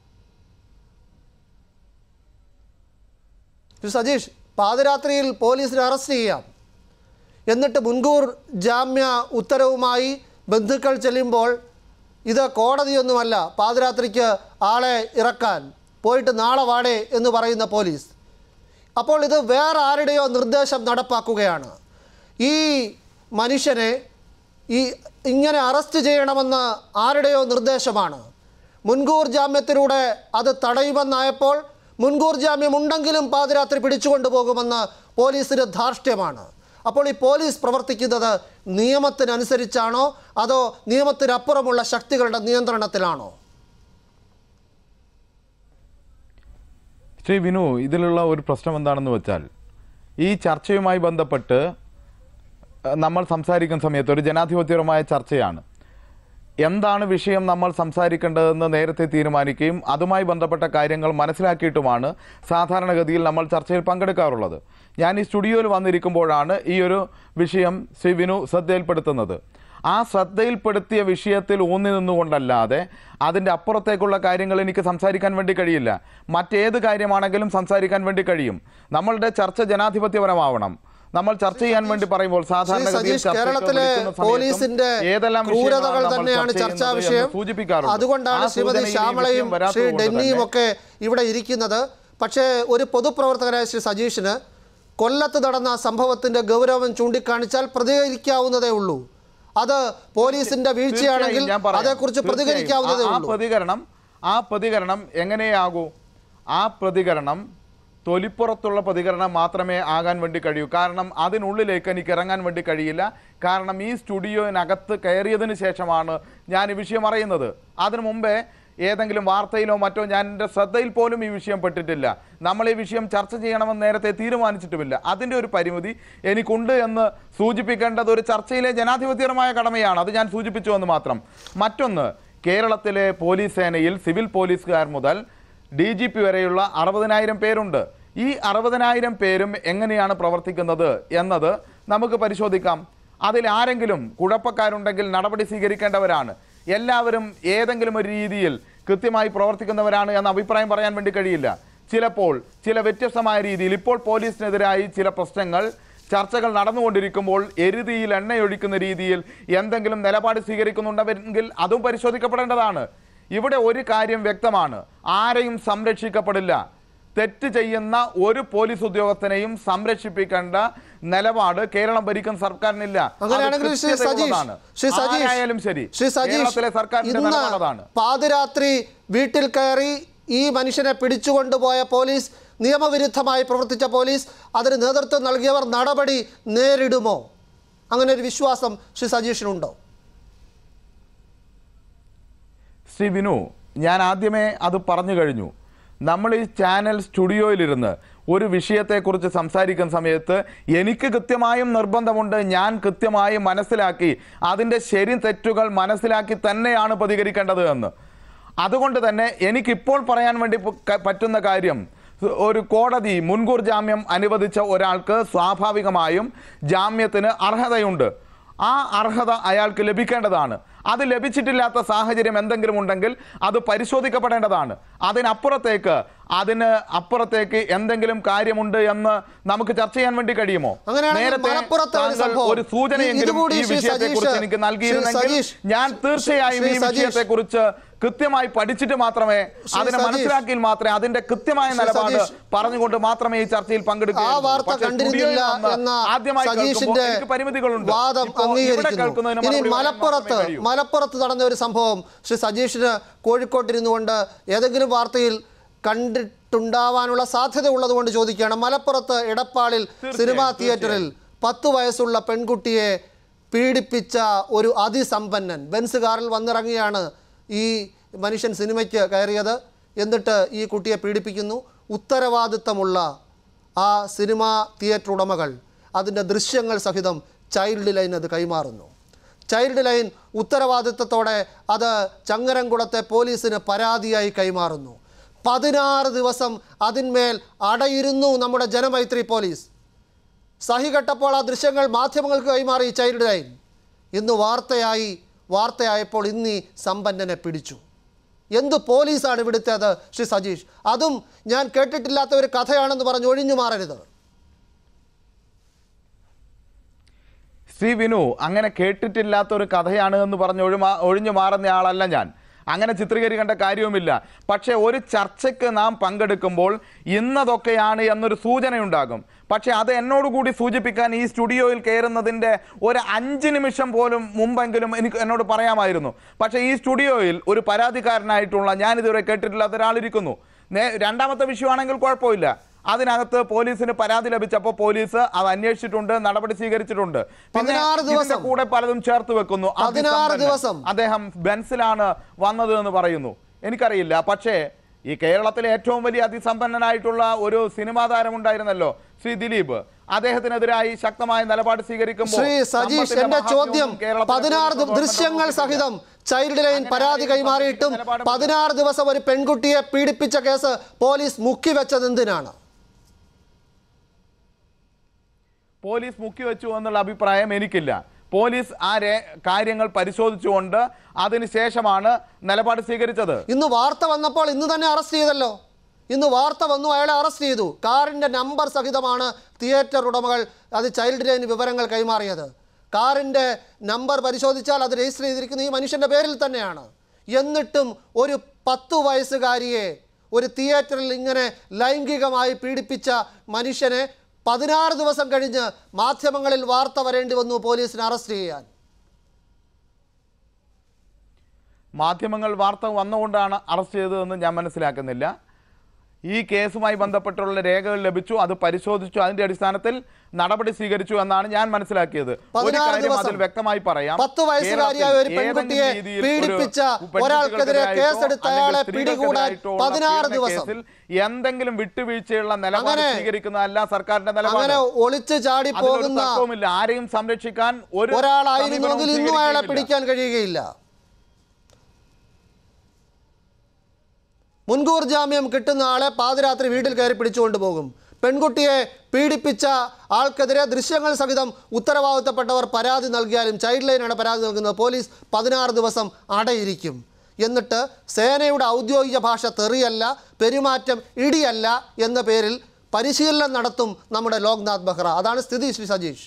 ശ്രീ സജീഷ് പാതിരാത്രിയിൽ പോലീസിനെ അറസ്റ്റ് ചെയ്യാം എന്നിട്ട് മുൻകൂർ ജാമ്യ ഉത്തരവുമായി ബന്ധുക്കൾ ചെല്ലുമ്പോൾ ഇത് കോടതിയൊന്നുമല്ല പാതിരാത്രിക്ക് ആളെ ഇറക്കാൻ പോയിട്ട് നാളെ വാടേ എന്ന് പറയുന്ന പോലീസ് അപ്പോൾ ഇത് വേറെ ആരുടെയോ നിർദ്ദേശം നടപ്പാക്കുകയാണ് ഈ മനുഷ്യനെ ഈ ഇങ്ങനെ അറസ്റ്റ് ചെയ്യണമെന്ന് ആരുടെയോ നിർദ്ദേശമാണ് മുൻകൂർ ജാമ്യത്തിലൂടെ അത് തടയുമെന്നായപ്പോൾ മുൻകൂർ ജാമ്യം ഉണ്ടെങ്കിലും പാതിരാത്രി പിടിച്ചുകൊണ്ടുപോകുമെന്ന് പോലീസിന് ധാർഷ്ട്യമാണ് അപ്പോൾ ഈ പോലീസ് പ്രവർത്തിക്കുന്നത് നിയമത്തിനനുസരിച്ചാണോ അതോ നിയമത്തിനപ്പുറമുള്ള ശക്തികളുടെ നിയന്ത്രണത്തിലാണോ ശ്രീ വിനു ഇതിലുള്ള ഒരു പ്രശ്നം എന്താണെന്ന് വെച്ചാൽ ഈ ചർച്ചയുമായി ബന്ധപ്പെട്ട് അഹ്, നമ്മൾ സംസാരിക്കുന്ന സമയത്ത് ഒരു ജനാധിപത്യപരമായ ചർച്ചയാണ് എന്താണ് വിഷയം നമ്മൾ സംസാരിക്കേണ്ടതെന്ന് നേരത്തെ തീരുമാനിക്കുകയും അതുമായി ബന്ധപ്പെട്ട കാര്യങ്ങൾ മനസ്സിലാക്കിയിട്ടുമാണ് സാധാരണഗതിയിൽ നമ്മൾ ചർച്ചയിൽ പങ്കെടുക്കാറുള്ളത് ഞാൻ ഈ സ്റ്റുഡിയോയിൽ വന്നിരിക്കുമ്പോഴാണ് ഈ ഒരു വിഷയം ശ്രീ വിനു ശ്രദ്ധയിൽപ്പെടുത്തുന്നത് ആ ശ്രദ്ധയിൽപ്പെടുത്തിയ വിഷയത്തിൽ ഊന്നി നിന്നുകൊണ്ടല്ലാതെ അതിൻ്റെ അപ്പുറത്തേക്കുള്ള കാര്യങ്ങൾ എനിക്ക് സംസാരിക്കാൻ വേണ്ടി കഴിയില്ല മറ്റേത് കാര്യമാണെങ്കിലും സംസാരിക്കാൻ വേണ്ടി കഴിയും നമ്മളുടെ ചർച്ച ജനാധിപത്യപരമാവണം നമ്മൾ ചർച്ച ചെയ്യാൻ വേണ്ടി പറയുമ്പോൾ ശ്രീ സാധാരണഗതിയിൽ സതീഷ് ചർച്ചയ്ക്ക് കേരളത്തിലെ വിളിക്കുന്ന സമയത്തും പോലീസിന്റെ ഏതെല്ലാം ക്രൂരതകൾ വിഷയങ്ങളാണ് നമ്മൾ തന്നെയാണ് ചർച്ച ചർച്ചാ ചെയ്യുന്നത് വിഷയം എന്ന് സൂചിപ്പിക്കാറുണ്ട്. അതുകൊണ്ടാണ് ആ ശ്രീമതി സൂചനയിൽ ഈ ശ്യാമളയും വിഷയം വരാത്തത് ശ്രീ കൊണ്ട് ഡെന്നിയും തന്നെ ഒക്കെ ഇവിടെ ഇരിക്കുന്നത് പക്ഷേ ഒരു പൊതുപ്രവർത്തകനായ ശ്രീ സജീഷിന് കൊല്ലത്ത് നടന്ന സംഭവത്തിന്റെ ഗൗരവം ചൂണ്ടിക്കാണിച്ചാൽ പ്രതികരിക്കാവുന്നതേ ഉള്ളൂ അത് പോലീസിന്റെ വീഴ്ചയാണെങ്കിൽ തീർച്ചയായും ഞാൻ പറയാം. അതേക്കുറിച്ച് തീർച്ചയായും. പ്രതികരിക്കാവുന്നതേ ആ- ആ ഉള്ളൂ പ്രതികരണം ആ പ്രതികരണം എങ്ങനെയാകൂ ആ പ്രതികരണം തൊലിപ്പുറത്തുള്ള പ്രതികരണം മാത്രമേ ആകാൻ വേണ്ടി കഴിയൂ കാരണം അതിനുള്ളിലേക്ക് എനിക്ക് ഇറങ്ങാൻ വേണ്ടി കഴിയില്ല കാരണം ഈ സ്റ്റുഡിയോയിനകത്ത് കയറിയതിന് ശേഷമാണ് ഞാൻ ഈ വിഷയം അറിയുന്നത് അതിനു മുമ്പേ ഏതെങ്കിലും വാർത്തയിലോ മറ്റോ ഞാൻ എൻ്റെ ശ്രദ്ധയിൽ പോലും ഈ വിഷയം പെട്ടിട്ടില്ല നമ്മൾ ഈ വിഷയം ചർച്ച ചെയ്യണമെന്ന് നേരത്തെ തീരുമാനിച്ചിട്ടുമില്ല അതിൻ്റെ ഒരു പരിമിതി എനിക്കുണ്ട് എന്ന് സൂചിപ്പിക്കേണ്ടത് ഒരു ചർച്ചയിലെ ജനാധിപത്യപരമായ കടമയാണ് അത് ഞാൻ സൂചിപ്പിച്ചു എന്ന് മാത്രം മറ്റൊന്ന് കേരളത്തിലെ പോലീസ് സേനയിൽ സിവിൽ പോലീസുകാർ മുതൽ ഡി ജി പി വരെയുള്ള അറുപതിനായിരം പേരുണ്ട് ഈ അറുപതിനായിരം പേരും എങ്ങനെയാണ് പ്രവർത്തിക്കുന്നത് എന്നത് നമുക്ക് പരിശോധിക്കാം അതിൽ ആരെങ്കിലും കുഴപ്പക്കാരുണ്ടെങ്കിൽ നടപടി സ്വീകരിക്കേണ്ടവരാണ് എല്ലാവരും ഏതെങ്കിലും ഒരു രീതിയിൽ കൃത്യമായി പ്രവർത്തിക്കുന്നവരാണ് എന്ന അഭിപ്രായം പറയാൻ വേണ്ടി കഴിയില്ല ചിലപ്പോൾ ചില വ്യത്യസ്തമായ രീതിയിൽ ഇപ്പോൾ പോലീസിനെതിരായി ചില പ്രശ്നങ്ങൾ ചർച്ചകൾ നടന്നുകൊണ്ടിരിക്കുമ്പോൾ എരുതിയിൽ എണ്ണയൊഴിക്കുന്ന രീതിയിൽ എന്തെങ്കിലും നിലപാട് സ്വീകരിക്കുന്നുണ്ടെങ്കിൽ അതും പരിശോധിക്കപ്പെടേണ്ടതാണ് ഇവിടെ ഒരു കാര്യം വ്യക്തമാണ് ആരെയും സംരക്ഷിക്കപ്പെടില്ല തെറ്റ് ചെയ്യുന്ന ഒരു പോലീസ് ഉദ്യോഗസ്ഥനെയും സംരക്ഷിപ്പിക്കേണ്ട നിലപാട് കേരളം ഭരിക്കുന്ന സർക്കാരിനില്ല അത് അങ്ങനെയാണെങ്കിൽ ശ്രീ സജീഷ് കൃത്യതയുള്ളതാണ്. ശ്രീ സജീഷ് ആരായാലും ശരി ശ്രീ സജീഷ് കേരളത്തിലെ സർക്കാരിന്റെ ഇന്ന് നിലപാടതാണ് പാതിരാത്രി വീട്ടിൽ കയറി ഈ മനുഷ്യനെ പിടിച്ചുകൊണ്ടുപോയ പോലീസ് നിയമവിരുദ്ധമായി പ്രവർത്തിച്ച പോലീസ് അതിന് നേതൃത്വം നൽകിയവർ നടപടി നേരിടുമോ അങ്ങനെ ഒരു വിശ്വാസം ശ്രീ സജീഷിനുണ്ടോ ശ്രീ വിനു ഞാൻ ആദ്യമേ അത് പറഞ്ഞു കഴിഞ്ഞു നമ്മൾ ഈ ചാനൽ സ്റ്റുഡിയോയിലിരുന്ന് ഒരു വിഷയത്തെക്കുറിച്ച് സംസാരിക്കുന്ന സമയത്ത് എനിക്ക് കൃത്യമായും നിർബന്ധമുണ്ട് ഞാൻ കൃത്യമായും മനസ്സിലാക്കി അതിൻ്റെ ശരി തെറ്റുകൾ മനസ്സിലാക്കി തന്നെയാണ് പ്രതികരിക്കേണ്ടത് എന്ന് അതുകൊണ്ട് തന്നെ എനിക്കിപ്പോൾ പറയാൻ വേണ്ടി പ- ക- പറ്റുന്ന കാര്യം ഒരു കോടതി മുൻകൂർ ജാമ്യം അനുവദിച്ച ഒരാൾക്ക് സ്വാഭാവികമായും ജാമ്യത്തിന് അർഹതയുണ്ട് ആ അർഹത അയാൾക്ക് ലഭിക്കേണ്ടതാണ് അത് ലഭിച്ചിട്ടില്ലാത്ത സാഹചര്യം എന്തെങ്കിലും ഉണ്ടെങ്കിൽ അത് പരിശോധിക്കപ്പെടേണ്ടതാണ് അതിനപ്പുറത്തേക്ക് അതിന് അപ്പുറത്തേക്ക് എന്തെങ്കിലും കാര്യമുണ്ട് എന്ന് നമുക്ക് ചർച്ച ചെയ്യാൻ വേണ്ടി കഴിയുമോ അങ്ങനെയാണെങ്കിൽ മലപ്പുറത്തെ ഒരു താങ്കൾ സംഭവം. ഒരു സൂചനയെങ്കിലും ഇതുകൂടി ഈ ശ്രീ വിഷയത്തെ കുറിച്ച് സജീഷ്, എനിക്ക് ശ്രീ നൽകിയിരുന്നെങ്കിൽ സജീഷ്, ഞാൻ തീർച്ചയായും ഈ ശ്രീ സജീഷ്, വിഷയത്തെ കുറിച്ച് കൃത്യമായി പഠിച്ചിട്ട് മാത്രമേ ശ്രീ അതിനെ സജീഷ്, മനസ്സിലാക്കിയിൽ മാത്രമേ അതിന്റെ കൃത്യമായ ശ്രീ നിലപാട് സജീഷ്, പറഞ്ഞുകൊണ്ട് മാത്രമേ ഈ ചർച്ചയിൽ ആ പങ്കെടുക്കുകയുള്ളൂ. വാർത്ത പക്ഷേ കണ്ടിരുന്നില്ല സ്റ്റുഡിയോയിൽ വന്ന് എന്ന ആദ്യമായി കേൾക്കുമ്പോൾ സജീഷിന്റെ എനിക്ക് പരിമിതികളുണ്ട് വാദം ഇപ്പോൾ ഇവിടെ അംഗീകരിക്കുന്നു കേൾക്കുന്നതിന് ഇനി മറുപടി പറയാൻ മലപ്പുറത്ത് മാത്രമേ കഴിയൂ. മലപ്പുറത്ത് നടന്ന ഒരു സംഭവം ശ്രീ സജീഷിന് കോഴിക്കോട്ടിരുന്നു കൊണ്ട് ഏതെങ്കിലും വാർത്തയിൽ കണ്ടിട്ടുണ്ടാവാനുള്ള സാധ്യത ഉള്ളതുകൊണ്ട് ചോദിക്കുകയാണ് മലപ്പുറത്ത് എടപ്പാളിൽ സിനിമാ തിയേറ്ററിൽ പത്ത് വയസ്സുള്ള പെൺകുട്ടിയെ പീഡിപ്പിച്ച ഒരു അതിസമ്പന്നൻ ബെൻസ് കാറിൽ വന്നിറങ്ങിയാണ് ഈ മനുഷ്യൻ സിനിമയ്ക്ക് കയറിയത് എന്നിട്ട് ഈ കുട്ടിയെ പീഡിപ്പിക്കുന്നു ഉത്തരവാദിത്തമുള്ള ആ സിനിമാ തിയേറ്റർ ഉടമകൾ അതിൻ്റെ ദൃശ്യങ്ങൾ സഹിതം ചൈൽഡ് ലൈൻ അത് കൈമാറുന്നു ചൈൽഡ് ലൈൻ ഉത്തരവാദിത്തത്തോടെ അത് ചങ്ങരംകുളത്തെ പോലീസിന് പരാതിയായി കൈമാറുന്നു പതിനാറ് ദിവസം അതിന്മേൽ അടയിരുന്നു നമ്മുടെ ജനമൈത്രി പോലീസ് സഹികെട്ടപ്പോൾ ആ ദൃശ്യങ്ങൾ മാധ്യമങ്ങൾക്ക് കൈമാറി ചൈൽഡ് ലൈൻ ഇന്ന് വാർത്തയായി വാർത്തയായപ്പോൾ ഇന്നീ സമ്പന്നനെ പിടിച്ചു എന്ത് പോലീസാണ് ഇവിടുത്തേത് ശ്രീ സജീഷ് അതും ഞാൻ കേട്ടിട്ടില്ലാത്ത ഒരു കഥയാണെന്ന് പറഞ്ഞ് ഒഴിഞ്ഞു മാറരുത് ശ്രീ വിനു അങ്ങനെ കേട്ടിട്ടില്ലാത്ത ഒരു കഥയാണ് എന്ന് പറഞ്ഞ് ഒഴിമാ ഒഴിഞ്ഞു മാറുന്ന ആളല്ല ഞാൻ അങ്ങനെ ചിത്രീകരിക്കേണ്ട കാര്യവുമില്ല പക്ഷേ ഒരു ചർച്ചയ്ക്ക് നാം പങ്കെടുക്കുമ്പോൾ ഇന്നതൊക്കെയാണ് എന്നൊരു സൂചനയുണ്ടാകും പക്ഷേ അത് എന്നോടുകൂടി സൂചിപ്പിക്കാൻ ഈ സ്റ്റുഡിയോയിൽ കയറുന്നതിൻ്റെ ഒരു അഞ്ച് നിമിഷം പോലും മുമ്പെങ്കിലും എനിക്ക് എന്നോട് പറയാമായിരുന്നു പക്ഷേ ഈ സ്റ്റുഡിയോയിൽ ഒരു പരാതിക്കാരനായിട്ടുള്ള ഞാനിതുവരെ കേട്ടിട്ടില്ലാത്ത ഒരാളിരിക്കുന്നു നേ- രണ്ടാമത്തെ വിഷയമാണെങ്കിൽ കുഴപ്പമില്ല അതിനകത്ത് പോലീസിന് പരാതി ലഭിച്ചപ്പോൾ പോലീസ് അത് അന്വേഷിച്ചിട്ടുണ്ട് നടപടി സ്വീകരിച്ചിട്ടുണ്ട് പിന്നെ പതിനാറ് ഇതിന്റെ ദിവസം. കൂടെ പലതും ചേർത്ത് വെക്കുന്നു പതിനാറ് അതിസമ്പന്നൻ. ദിവസം. അദ്ദേഹം ബെൻസിലാണ് വന്നത് എന്ന് പറയുന്നു എനിക്കറിയില്ല പക്ഷേ ഈ കേരളത്തിലെ ഏറ്റവും വലിയ അതിസമ്പന്നനായിട്ടുള്ള ഒരു സിനിമാ താരമുണ്ടായിരുന്നല്ലോ ശ്രീ ദിലീപ് അദ്ദേഹത്തിനെതിരായി ശക്തമായ നിലപാട് സ്വീകരിക്കുമ്പോൾ ശ്രീ സജീഷ് സമ്പത്തിന്റെ എന്റെ ചോദ്യം മഹാത്മ്യവും കേരളത്തിലെ പതിനാറ് പോലീസ് ദൃശ്യങ്ങൾ ഗവൺമെന്റ് സഹിതം ചൈൽഡ് ലൈൻ അങ്ങനെ പരാതി ആരെയും കൈമാറിയിട്ടും നിലപാട് പതിനാറ് ദിവസം ഒരു പെൺകുട്ടിയെ പീഡിപ്പിച്ച കേസ് പോലീസ് മുക്കിവെച്ചത് എന്തിനാണ് പോലീസ് മുക്കിവെച്ചു എന്നുള്ള അഭിപ്രായം എനിക്കില്ല പോലീസ് ആ രേ- കാര്യങ്ങൾ പരിശോധിച്ചുകൊണ്ട് അതിനുശേഷമാണ് നിലപാട് സ്വീകരിച്ചത് ഇന്ന് വാർത്ത വന്നപ്പോൾ ഇന്ന് തന്നെ അറസ്റ്റ് ചെയ്തല്ലോ ഇന്ന് വാർത്ത വന്നു അയാളെ അറസ്റ്റ് ചെയ്തു കാറിന്റെ നമ്പർ സഹിതമാണ് തിയേറ്റർ ഉടമകൾ അത് ചൈൽഡ് ലൈൻ വിവരങ്ങൾ കൈമാറിയത് കാറിന്റെ നമ്പർ പരിശോധിച്ചാൽ അത് രജിസ്റ്റർ ചെയ്തിരിക്കുന്ന ഈ മനുഷ്യന്റെ പേരിൽ തന്നെയാണ് എന്നിട്ടും ഒരു പത്തു വയസ്സുകാരിയെ ഒരു തിയേറ്ററിൽ ഇങ്ങനെ ലൈംഗികമായി പീഡിപ്പിച്ച മനുഷ്യനെ പതിനാറ് ദിവസം കഴിഞ്ഞ് മാധ്യമങ്ങളിൽ വാർത്ത വരേണ്ടി വന്നു പോലീസിന് അറസ്റ്റ് ചെയ്യാൻ മാധ്യമങ്ങൾ വാർത്ത വന്നുകൊണ്ടാണ് അറസ്റ്റ് ചെയ്തതെന്ന് ഞാൻ മനസ്സിലാക്കുന്നില്ല ഈ കേസുമായി ബന്ധപ്പെട്ടുള്ള രേഖകൾ ലഭിച്ചു അത് പരിശോധിച്ചു അതിന്റെ അടിസ്ഥാനത്തിൽ നടപടി സ്വീകരിച്ചു എന്നാണ് ഞാൻ മനസ്സിലാക്കിയത് ഒരു പതിനാറ് കാര്യം ദിവസം അതിൽ വ്യക്തമായി പറയാം പത്ത് വയസ്സുകാരിയായ ഒരു കേരളത്തിൽ പെൺകുട്ടിയെ ഏതെങ്കിലും രീതിയിൽ ഒരു പീഡിപ്പിച്ച പെൺകുട്ടികൾക്കെതിരായിട്ടോ ഒരാൾക്കെതിരെ കേസെടുത്ത അല്ലെങ്കിൽ അയാളെ സ്ത്രീകൾക്കെതിരായിട്ടോ പിടികൂടാൻ ഉള്ള പതിനാറ് പീഡന ദിവസം. കേസിൽ എന്തെങ്കിലും വിട്ടുവീഴ്ചയുള്ള നിലപാട് അങ്ങനെ- സ്വീകരിക്കുന്നതല്ല സർക്കാരിന്റെ നിലപാട് അങ്ങനെ ഒളിച്ചു ചാടി അതിലൊരു പോകുന്ന തർക്കവുമില്ല ആരെയും സംരക്ഷിക്കാൻ ഒരു ഒരാളായിരുന്നുവെങ്കിൽ സമീപനവും ഇന്നും അയാളെ സ്വീകരിക്കുകയുമില്ല. പിടിക്കാൻ കഴിയുകയില്ല മുൻകൂർ ജാമ്യം കിട്ടുന്ന ആളെ പാതിരാത്രി വീട്ടിൽ കയറി പിടിച്ചുകൊണ്ട് പോകും പെൺകുട്ടിയെ പീഡിപ്പിച്ച ആൾക്കെതിരെ ദൃശ്യങ്ങൾ സഹിതം ഉത്തരവാദിത്തപ്പെട്ടവർ പരാതി നൽകിയാലും ചൈൽഡ് ലൈനാണ് പരാതി നൽകുന്നത് പോലീസ് പതിനാറ് ദിവസം അടയിരിക്കും എന്നിട്ട് സേനയുടെ ഔദ്യോഗിക ഭാഷ തെറിയല്ല പെരുമാറ്റം ഇടിയല്ല എന്ന പേരിൽ പരിശീലനം നടത്തും നമ്മുടെ ലോക്നാഥ് ബെഹ്റ അതാണ് സ്ഥിതി ശ്രീ സജീഷ്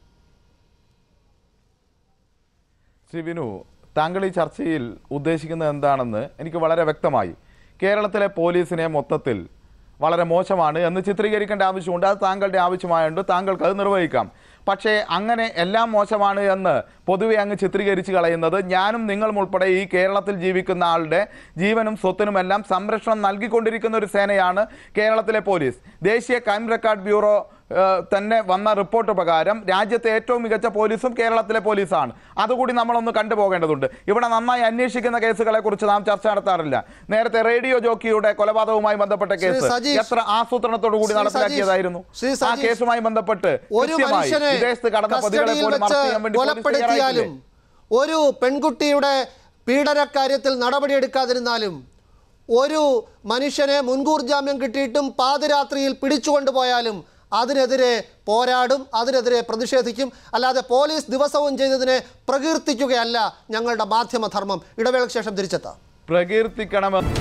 ശ്രീ വിനു താങ്കൾ ഈ ചർച്ചയിൽ ഉദ്ദേശിക്കുന്നത് എന്താണെന്ന് എനിക്ക് വളരെ വ്യക്തമായി കേരളത്തിലെ പോലീസിനെ മൊത്തത്തിൽ വളരെ മോശമാണ് എന്ന് ചിത്രീകരിക്കേണ്ട ആവശ്യമുണ്ട് അത് താങ്കളുടെ ആവശ്യമായുണ്ട് താങ്കൾക്ക് അത് നിർവഹിക്കാം പക്ഷേ അങ്ങനെ എല്ലാം മോശമാണ് എന്ന് പൊതുവെ അങ്ങ് ചിത്രീകരിച്ച് കളയുന്നത് ഞാനും നിങ്ങളും ഉൾപ്പെടെ ഈ കേരളത്തിൽ ജീവിക്കുന്ന ആളുടെ ജീവനും സ്വത്തിനുമെല്ലാം സംരക്ഷണം നൽകിക്കൊണ്ടിരിക്കുന്ന ഒരു സേനയാണ് കേരളത്തിലെ പോലീസ് ദേശീയ ക്രൈം റെക്കോർഡ് ബ്യൂറോ ഏഹ്, തന്നെ വന്ന റിപ്പോർട്ട് പ്രകാരം രാജ്യത്തെ ഏറ്റവും മികച്ച പോലീസും കേരളത്തിലെ പോലീസാണ് അതുകൂടി നമ്മളൊന്ന് കണ്ടുപോകേണ്ടതുണ്ട് ഇവിടെ നന്നായി അന്വേഷിക്കുന്ന കേസുകളെ കുറിച്ച് നാം ചർച്ച നടത്താറില്ല നേരത്തെ റേഡിയോ ജോക്കിയുടെ കൊലപാതകവുമായി ബന്ധപ്പെട്ട കേസ് സജീഷ്, എത്ര ആസൂത്രണത്തോടു കൂടി ശ്രീ നടപ്പിലാക്കിയതായിരുന്നു ശ്രീ ആ സജീഷ്, കേസുമായി ബന്ധപ്പെട്ട് ഒരു കൃത്യമായി മനുഷ്യനെ വിദേശത്ത് കടന്ന പ്രതികളെ കസ്റ്റഡിയിൽ പോലും വെച്ച് അറസ്റ്റ് ചെയ്യാൻ വേണ്ടി പോലീസ് കൊലപ്പെടുത്തിയാലും തയ്യാറായിട്ടില്ലേ? ഒരു പെൺകുട്ടിയുടെ പീഡനക്കാര്യത്തിൽ നടപടിയെടുക്കാതിരുന്നാലും ഒരു മനുഷ്യനെ മുൻകൂർ ജാമ്യം കിട്ടിയിട്ടും പാതിരാത്രിയിൽ പിടിച്ചുകൊണ്ടുപോയാലും അതിനെതിരെ പോരാടും അതിനെതിരെ പ്രതിഷേധിക്കും അല്ലാതെ പോലീസ് ദിവസവും ചെയ്തതിനെ പ്രകീർത്തിക്കുകയല്ല ഞങ്ങളുടെ മാധ്യമധർമ്മം ഇടവേളയ്ക്ക് ശേഷം തിരിച്ചെത്താം പ്രകീർത്തിക്കണമെന്ന്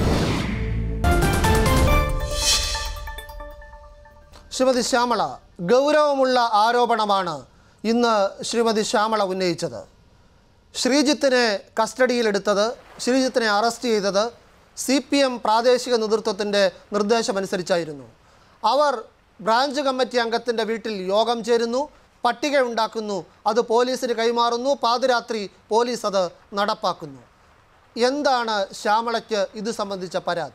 ശ്രീമതി ശ്യാമള ഗൗരവമുള്ള ആരോപണമാണ് ഇന്ന് ശ്രീമതി ശ്യാമള ഉന്നയിച്ചത് ശ്രീജിത്തിനെ കസ്റ്റഡിയിലെടുത്തത് ശ്രീജിത്തിനെ അറസ്റ്റ് ചെയ്തത് സി പി എം പ്രാദേശിക നേതൃത്വത്തിൻ്റെ നിർദ്ദേശമനുസരിച്ചായിരുന്നു അവർ ബ്രാഞ്ച് കമ്മിറ്റി അംഗത്തിൻ്റെ വീട്ടിൽ യോഗം ചേരുന്നു പട്ടിക ഉണ്ടാക്കുന്നു അത് പോലീസിന് കൈമാറുന്നു പാതിരാത്രി പോലീസ് അത് നടപ്പാക്കുന്നു എന്താണ് ശ്യാമളയ്ക്ക് ഇത് സംബന്ധിച്ച പരാതി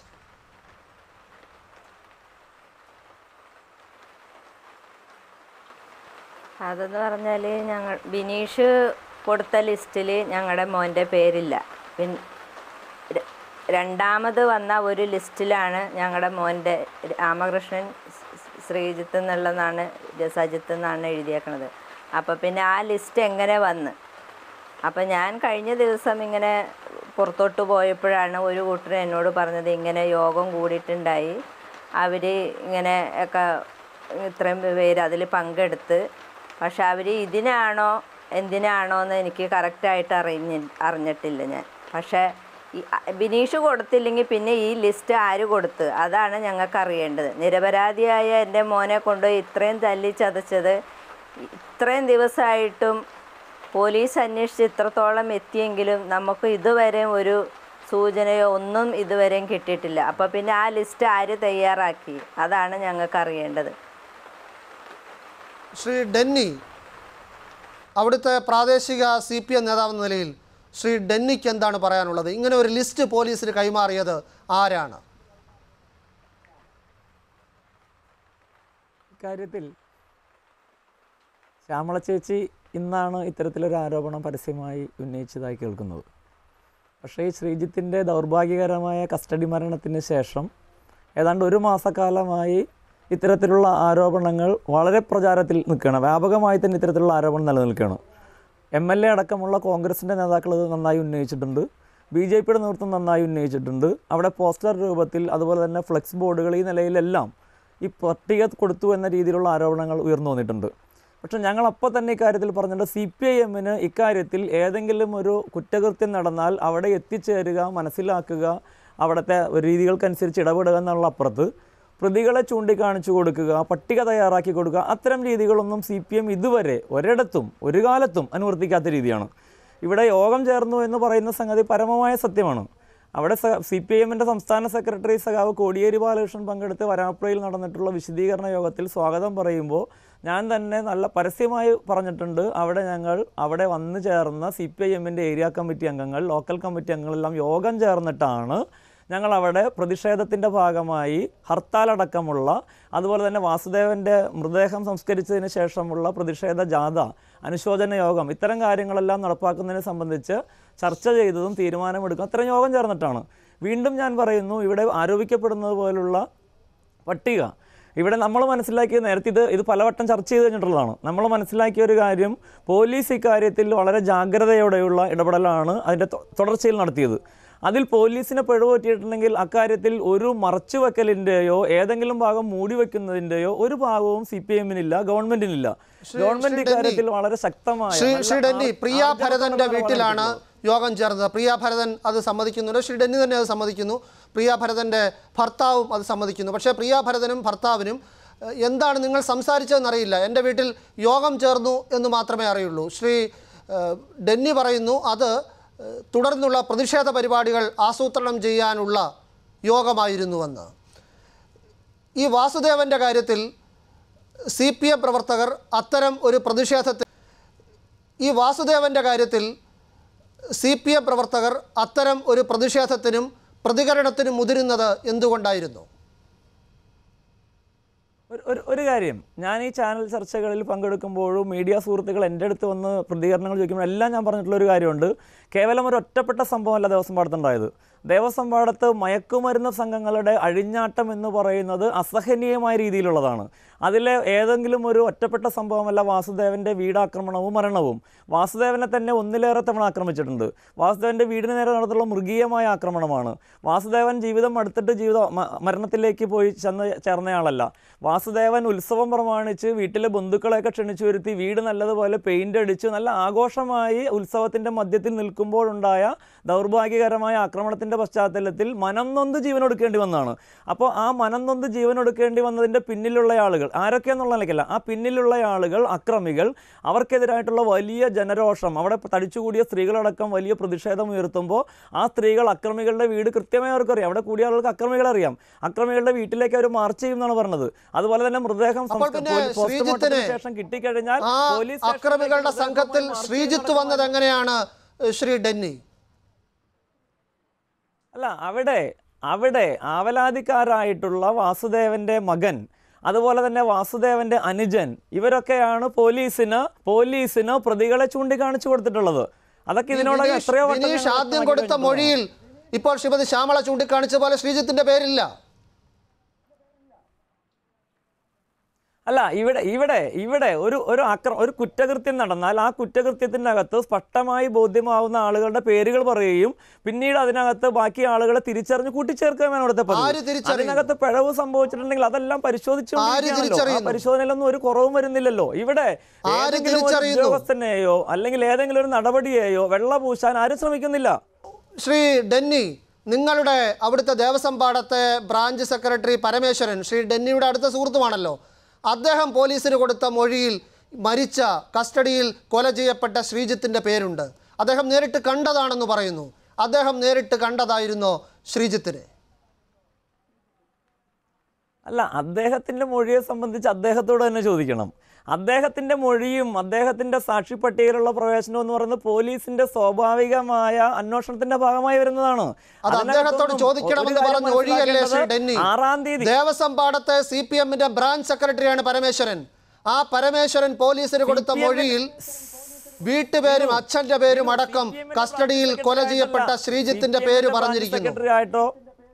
അതെന്ന് പറഞ്ഞാൽ ഞങ്ങൾ ബിനീഷ് കൊടുത്ത ലിസ്റ്റിൽ ഞങ്ങളുടെ മോൻ്റെ പേരില്ല പിൻ ര- രണ്ടാമത് വന്ന ഒരു ലിസ്റ്റിലാണ് ഞങ്ങളുടെ മോൻ്റെ രാമകൃഷ്ണൻ സ്- ശ്രീജിത്ത് എന്നുള്ളതാണ് സജിത്ത് എന്നാണ് എഴുതിയേക്കണത് അപ്പോൾ പിന്നെ ആ ലിസ്റ്റ് എങ്ങനെ വന്ന് അപ്പം ഞാൻ കഴിഞ്ഞ ദിവസം ഇങ്ങനെ പുറത്തോട്ട് പോയപ്പോഴാണ് ഒരു കൂട്ടർ എന്നോട് പറഞ്ഞത് ഇങ്ങനെ യോഗം കൂടിയിട്ടുണ്ടായി അവർ ഇങ്ങനെ ഒക്കെ ഇത്രയും പേര് അതിൽ പങ്കെടുത്ത് പക്ഷെ അവർ ഇതിനാണോ എന്തിനാണോ എന്ന് എനിക്ക് കറക്റ്റായിട്ട് അറിഞ്ഞി അറിഞ്ഞിട്ടില്ല ഞാൻ പക്ഷേ ഈ അ- ബിനീഷ് കൊടുത്തില്ലെങ്കിൽ പിന്നെ ഈ ലിസ്റ്റ് ആര് കൊടുത്ത് അതാണ് ഞങ്ങൾക്ക് അറിയേണ്ടത് നിരപരാധിയായ എൻ്റെ മോനെ കൊണ്ടുപോയി ഇത്രയും തല്ലി ചതച്ചത് ഇത്രയും ദിവസമായിട്ടും പോലീസ് അന്വേഷിച്ച് ഇത്രത്തോളം എത്തിയെങ്കിലും നമുക്ക് ഇതുവരെ ഒരു സൂചനയോ ഒന്നും ഇതുവരെയും കിട്ടിയിട്ടില്ല അപ്പോൾ പിന്നെ ആ ലിസ്റ്റ് ആര് തയ്യാറാക്കി അതാണ് ഞങ്ങൾക്ക് അറിയേണ്ടത് ശ്രീ ഡെന്നി അവിടുത്തെ പ്രാദേശിക സി പി എം നേതാവെന്ന നിലയിൽ ശ്രീ ഡെന്നിക്ക് എന്താണ് പറയാനുള്ളത് ഇങ്ങനെ ഒരു ലിസ്റ്റ് പോലീസിന് കൈമാറിയത് ആരാണ് ഇക്കാര്യത്തിൽ ശ്യാമള ചേച്ചി ഇന്നാണ് ഇത്തരത്തിലൊരു ആരോപണം പരസ്യമായി ഉന്നയിച്ചതായി കേൾക്കുന്നത് പക്ഷേ ഈ ശ്രീജിത്തിൻ്റെ ദൗർഭാഗ്യകരമായ കസ്റ്റഡി മരണത്തിന് ശേഷം ഏതാണ്ട് ഒരു മാസക്കാലമായി ഇത്തരത്തിലുള്ള ആരോപണങ്ങൾ വളരെ പ്രചാരത്തിൽ നിൽക്കുകയാണ് വ്യാപകമായി തന്നെ ഇത്തരത്തിലുള്ള ആരോപണം നിലനിൽക്കുകയാണ് എം എൽ എ അടക്കമുള്ള കോൺഗ്രസിൻ്റെ നേതാക്കൾ ഇത് നന്നായി ഉന്നയിച്ചിട്ടുണ്ട് ബി ജെ പിയുടെ നേതൃത്വം നന്നായി ഉന്നയിച്ചിട്ടുണ്ട് അവിടെ പോസ്റ്റർ രൂപത്തിൽ അതുപോലെ തന്നെ ഫ്ലെക്സ് ബോർഡുകൾ ഈ നിലയിലെല്ലാം ഈ പട്ടിക കൊടുത്തു എന്ന രീതിയിലുള്ള ആരോപണങ്ങൾ ഉയർന്നു വന്നിട്ടുണ്ട് പക്ഷേ ഞങ്ങൾ അപ്പോൾ തന്നെ ഇക്കാര്യത്തിൽ പറഞ്ഞിട്ടുണ്ട് സി പി ഐ എമ്മിന് ഇക്കാര്യത്തിൽ ഏതെങ്കിലും ഒരു കുറ്റകൃത്യം നടന്നാൽ അവിടെ എത്തിച്ചേരുക മനസ്സിലാക്കുക അവിടുത്തെ രീതികൾക്കനുസരിച്ച് ഇടപെടുക എന്നുള്ള അപ്പുറത്ത് പ്രതികളെ ചൂണ്ടിക്കാണിച്ചു കൊടുക്കുക പട്ടിക തയ്യാറാക്കി കൊടുക്കുക അത്തരം രീതികളൊന്നും സി പി എം ഇതുവരെ ഒരിടത്തും ഒരു കാലത്തും അനുവർത്തിക്കാത്ത രീതിയാണ് ഇവിടെ യോഗം ചേർന്നു എന്ന് പറയുന്ന സംഗതി പരമമായ സത്യമാണ് അവിടെ സി പി ഐ എമ്മിൻ്റെ സംസ്ഥാന സെക്രട്ടറി സഖാവ് കോടിയേരി ബാലകൃഷ്ണൻ പങ്കെടുത്ത് വരാപ്പുഴയിൽ നടന്നിട്ടുള്ള വിശദീകരണ യോഗത്തിൽ സ്വാഗതം പറയുമ്പോൾ ഞാൻ തന്നെ നല്ല പരസ്യമായി പറഞ്ഞിട്ടുണ്ട് അവിടെ ഞങ്ങൾ അവിടെ വന്നു ചേർന്ന സി പി ഐ എമ്മിൻ്റെ ഏരിയ കമ്മിറ്റി അംഗങ്ങൾ ലോക്കൽ കമ്മിറ്റി അംഗങ്ങളെല്ലാം യോഗം ചേർന്നിട്ടാണ് ഞങ്ങൾ അവിടെ പ്രതിഷേധത്തിൻ്റെ ഭാഗമായി ഹർത്താലടക്കമുള്ള അതുപോലെ തന്നെ വാസുദേവൻ്റെ മൃതദേഹം സംസ്കരിച്ചതിന് ശേഷമുള്ള പ്രതിഷേധ ജാഥ അനുശോചന യോഗം ഇത്തരം കാര്യങ്ങളെല്ലാം നടപ്പാക്കുന്നതിനെ സംബന്ധിച്ച് ചർച്ച ചെയ്തതും തീരുമാനമെടുക്കും അത്തരം യോഗം ചേർന്നിട്ടാണ് വീണ്ടും ഞാൻ പറയുന്നു ഇവിടെ ആരോപിക്കപ്പെടുന്നത് പോലുള്ള പട്ടിക ഇവിടെ നമ്മൾ മനസ്സിലാക്കിയ നേരത്തെ ഇത് ഇത് പലവട്ടം ചർച്ച ചെയ്ത് കഴിഞ്ഞിട്ടുള്ളതാണ് നമ്മൾ മനസ്സിലാക്കിയ ഒരു കാര്യം പോലീസ് ഇക്കാര്യത്തിൽ വളരെ ജാഗ്രതയോടെയുള്ള ഇടപെടലാണ് അതിൻ്റെ തൊ- തുടർച്ചയിൽ നടത്തിയത് അതിൽ പോലീസിനെ പിഴവുപറ്റിയിട്ടുണ്ടെങ്കിൽ അക്കാര്യത്തിൽ ഒരു മറച്ചുവെക്കലിൻ്റെയോ ഏതെങ്കിലും ഭാഗം മൂടി വെക്കുന്നതിൻ്റെയോ ഒരു ഭാഗവും സി പി എമ്മിനില്ല ഗവൺമെന്റിനില്ല ഗവൺമെന്റ് ഇക്കാര്യത്തിൽ വളരെ ശക്തമായ ശ്രീ നല്ല ശ്രീ ഡെന്നി ആ- പ്രിയ ആർജവത്തോടെ ഭരതന്റെ നിലപാട് വീട്ടിലാണ് എടുത്തിട്ടുള്ളത്. യോഗം ചേർന്നത് പ്രിയ ഭരതൻ അത് സമ്മതിക്കുന്നുണ്ട് ശ്രീ ഡെന്നി തന്നെ അത് സമ്മതിക്കുന്നു പ്രിയ ഭരതന്റെ ഭർത്താവും അത് സമ്മതിക്കുന്നു പക്ഷേ പ്രിയ ഭരതനും ഭർത്താവിനും ഏഹ്, എന്താണ് നിങ്ങൾ സംസാരിച്ചതെന്ന് അറിയില്ല എൻ്റെ വീട്ടിൽ യോഗം ചേർന്നു എന്ന് മാത്രമേ അറിയുള്ളൂ ശ്രീ ഏഹ്, ഡെന്നി പറയുന്നു അത് ഏഹ്, തുടർന്നുള്ള പ്രതിഷേധ പരിപാടികൾ ആസൂത്രണം ചെയ്യാനുള്ള യോഗമായിരുന്നുവെന്ന് ഈ വാസുദേവന്റെ കാര്യത്തിൽ സി പി എം പ്രവർത്തകർ അത്തരം ഒരു പ്രതിഷേധത്തിൽ ഈ വാസുദേവന്റെ കാര്യത്തിൽ സി പി എം പ്രവർത്തകർ അത്തരം ഒരു പ്രതിഷേധത്തിനും പ്രതികരണത്തിനും മുതിരുന്നത് എന്തുകൊണ്ടായിരുന്നു ഒരു ഒരു ഒരു കാര്യം ഞാൻ ഈ ചാനൽ ചർച്ചകളിൽ പങ്കെടുക്കുമ്പോഴും മീഡിയ സുഹൃത്തുക്കൾ എൻ്റെ അടുത്ത് വന്ന് പ്രതികരണങ്ങൾ ചോദിക്കുമ്പോൾ എല്ലാം ഞാൻ പറഞ്ഞിട്ടുള്ള ഒരു കാര്യമുണ്ട് കേവലം ഒരു ഒറ്റപ്പെട്ട സംഭവമല്ല ദേവസ്വം പാടത്തുണ്ടായത് ദേവസ്വം പാടത്ത് മയക്കുമരുന്ന് സംഘങ്ങളുടെ അഴിഞ്ഞാട്ടം എന്ന് പറയുന്നത് അസഹനീയമായ രീതിയിലുള്ളതാണ് അതിലെ ഏതെങ്കിലും ഒരു ഒറ്റപ്പെട്ട സംഭവമല്ല വാസുദേവൻ്റെ വീടാക്രമണവും മരണവും വാസുദേവനെ തന്നെ ഒന്നിലേറെ തവണ ആക്രമിച്ചിട്ടുണ്ട് വാസുദേവൻ്റെ വീടിന് നേരെ നടത്തുള്ള മൃഗീയമായ ആക്രമണമാണ് വാസുദേവൻ ജീവിതം അടുത്തിട്ട് ജീവിത മ- മരണത്തിലേക്ക് പോയി ചെന്ന് ചേർന്നയാളല്ല വാസുദേവൻ ഉത്സവം പ്രമാണിച്ച് വീട്ടിലെ ബന്ധുക്കളെയൊക്കെ ക്ഷണിച്ചു വരുത്തി വീട് നല്ലതുപോലെ പെയിൻ്റ് അടിച്ച് നല്ല ആഘോഷമായി ഉത്സവത്തിൻ്റെ മധ്യത്തിൽ നിൽക്കുമ്പോഴുണ്ടായ ദൗർഭാഗ്യകരമായ ആക്രമണത്തിൻ്റെ പശ്ചാത്തലത്തിൽ മനം നൊന്ത് ജീവൻ ഒടുക്കേണ്ടി വന്നതാണ് അപ്പോൾ ആ മനം നൊന്ത് ജീവൻ ഒടുക്കേണ്ടി വന്നതിൻ്റെ പിന്നിലുള്ള ആളുകൾ ആരൊക്കെയെന്നുള്ള നിലയ്ക്കല്ല ആ പിന്നിലുള്ള ആളുകൾ അക്രമികൾ അവർക്കെതിരായിട്ടുള്ള വലിയ ജനരോഷം അവിടെ തടിച്ചുകൂടിയ സ്ത്രീകളടക്കം വലിയ പ്രതിഷേധം ഉയർത്തുമ്പോൾ ആ സ്ത്രീകൾ അക്രമികളുടെ വീട് കൃത്യമായി അവർക്കറിയാം അവിടെ കൂടിയ ആളുകൾക്ക് അക്രമികളെ അറിയാം അക്രമികളുടെ വീട്ടിലേക്ക് അവർ മാർച്ച് ചെയ്യും എന്നാണ് പറഞ്ഞത് അതുപോലെ തന്നെ മൃതദേഹം അപ്പോൾ സംസ്ക- പിന്നെ പോലീസ് പോസ്റ്റ്മോർട്ടത്തിന് ശ്രീജിത്തിനെ ശേഷം കിട്ടിക്കഴിഞ്ഞാൽ ആ പോലീസ് സ്റ്റേഷനിലേക്ക് അക്രമികളുടെ മൃതദേഹവുമായി സംഘത്തിൽ march ശ്രീജിത്ത് ചെയ്യുന്ന വന്നത് എങ്ങനെയാണ് ഏഹ്, ശ്രീ ഡെന്നി അല്ല അവിടെ അവിടെ ആവലാതിക്കാരായിട്ടുള്ള വാസുദേവന്റെ മകൻ അതുപോലെ തന്നെ വാസുദേവന്റെ അനുജൻ ഇവരൊക്കെയാണ് പോലീസിന് പോലീസിന് പ്രതികളെ ചൂണ്ടിക്കാണിച്ചു കൊടുത്തിട്ടുള്ളത് അതൊക്കെ ഇതിനോടകം ബിനീഷ് എത്രയോ വട്ടം ബിനീഷ് ഞങ്ങൾ ആദ്യം വ്യക്തമാക്കി കൊടുത്ത കഴിഞ്ഞിട്ടുള്ളതാണ്. മൊഴിയിൽ ഇപ്പോൾ ശ്രീമതി ശ്യാമള ചൂണ്ടിക്കാണിച്ച പോലെ ശ്രീജിത്തിന്റെ പേരില്ല അല്ല ഇവിടെ ഇവിടെ ഇവിടെ ഒരു ഒരു ആക്ര ഒരു കുറ്റകൃത്യം നടന്നാൽ ആ കുറ്റകൃത്യത്തിനകത്ത് സ്പഷ്ടമായി ബോധ്യമാവുന്ന ആളുകളുടെ പേരുകൾ പറയുകയും പിന്നീട് അതിനകത്ത് ബാക്കി ആളുകളെ തിരിച്ചറിഞ്ഞ് കൂട്ടിച്ചേർക്കുകയാണ് ഇവിടുത്തെ ആര് പതിവ് തിരിച്ചറിയുന്നു? അതിനകത്ത് പിഴവ് സംഭവിച്ചിട്ടുണ്ടെങ്കിൽ അതെല്ലാം പരിശോധിച്ചുകൊണ്ടിരിക്കുകയാണല്ലോ ആ തിരിച്ചറിയുന്നു? പരിശോധനയിലൊന്നും ഒരു കുറവും വരുന്നില്ലല്ലോ ഇവിടെ ആര് ഏതെങ്കിലും ഒരു തിരിച്ചറിയുന്നു? ഉദ്യോഗസ്ഥനെയോ അല്ലെങ്കിൽ ഏതെങ്കിലും ഒരു നടപടിയെയോ വെള്ള പൂശാൻ ആരും ശ്രമിക്കുന്നില്ല ശ്രീ ഡെന്നി നിങ്ങളുടെ അവിടുത്തെ ദേവസ്വം പാടത്തെ ബ്രാഞ്ച് സെക്രട്ടറി പരമേശ്വരൻ ശ്രീ ഡെന്നിയുടെ അടുത്ത സുഹൃത്തുമാണല്ലോ അദ്ദേഹം പോലീസിന് കൊടുത്ത മൊഴിയിൽ മരിച്ച കസ്റ്റഡിയിൽ കൊല ചെയ്യപ്പെട്ട ശ്രീജിത്തിന്റെ പേരുണ്ട് അദ്ദേഹം നേരിട്ട് കണ്ടതാണെന്ന് പറയുന്നു അദ്ദേഹം നേരിട്ട് കണ്ടതായിരുന്നോ ശ്രീജിത്തിനെ അല്ല അദ്ദേഹത്തിന്റെ മൊഴിയെ സംബന്ധിച്ച് അദ്ദേഹത്തോട് തന്നെ ചോദിക്കണം അദ്ദേഹത്തിന്റെ മൊഴിയും അദ്ദേഹത്തിന്റെ സാക്ഷിപ്പട്ടികയിലുള്ള പ്രവേശനം എന്ന് പറയുന്നത് പോലീസിന്റെ സ്വാഭാവികമായ അന്വേഷണത്തിന്റെ ഭാഗമായി വരുന്നതാണ് അത് അദ്ദേഹത്തോട് അതിനകത്തൊന്നും ചോദിക്കണമെന്ന് ഒരു കാര്യം പറഞ്ഞ ഒഴിയല്ലേ ശ്രീ മനസ്സിലാക്കേണ്ടത് ഡെന്നി ആറാം തീയതി ദേവസ്വം പാടത്തെ സി പി എമ്മിന്റെ ബ്രാഞ്ച് സെക്രട്ടറിയാണ് പരമേശ്വരൻ ആ പരമേശ്വരൻ പോലീസിന് കൊടുത്ത CPM ന്റെ മൊഴിയിൽ വീട്ടുപേരും അച്ഛന്റെ പേരും അടക്കം കസ്റ്റഡിയിൽ കൊല ചെയ്യപ്പെട്ട ശ്രീജിത്തിന്റെ പേര് പറഞ്ഞിരിക്കുന്നു സെക്രട്ടറി ആയിട്ടോ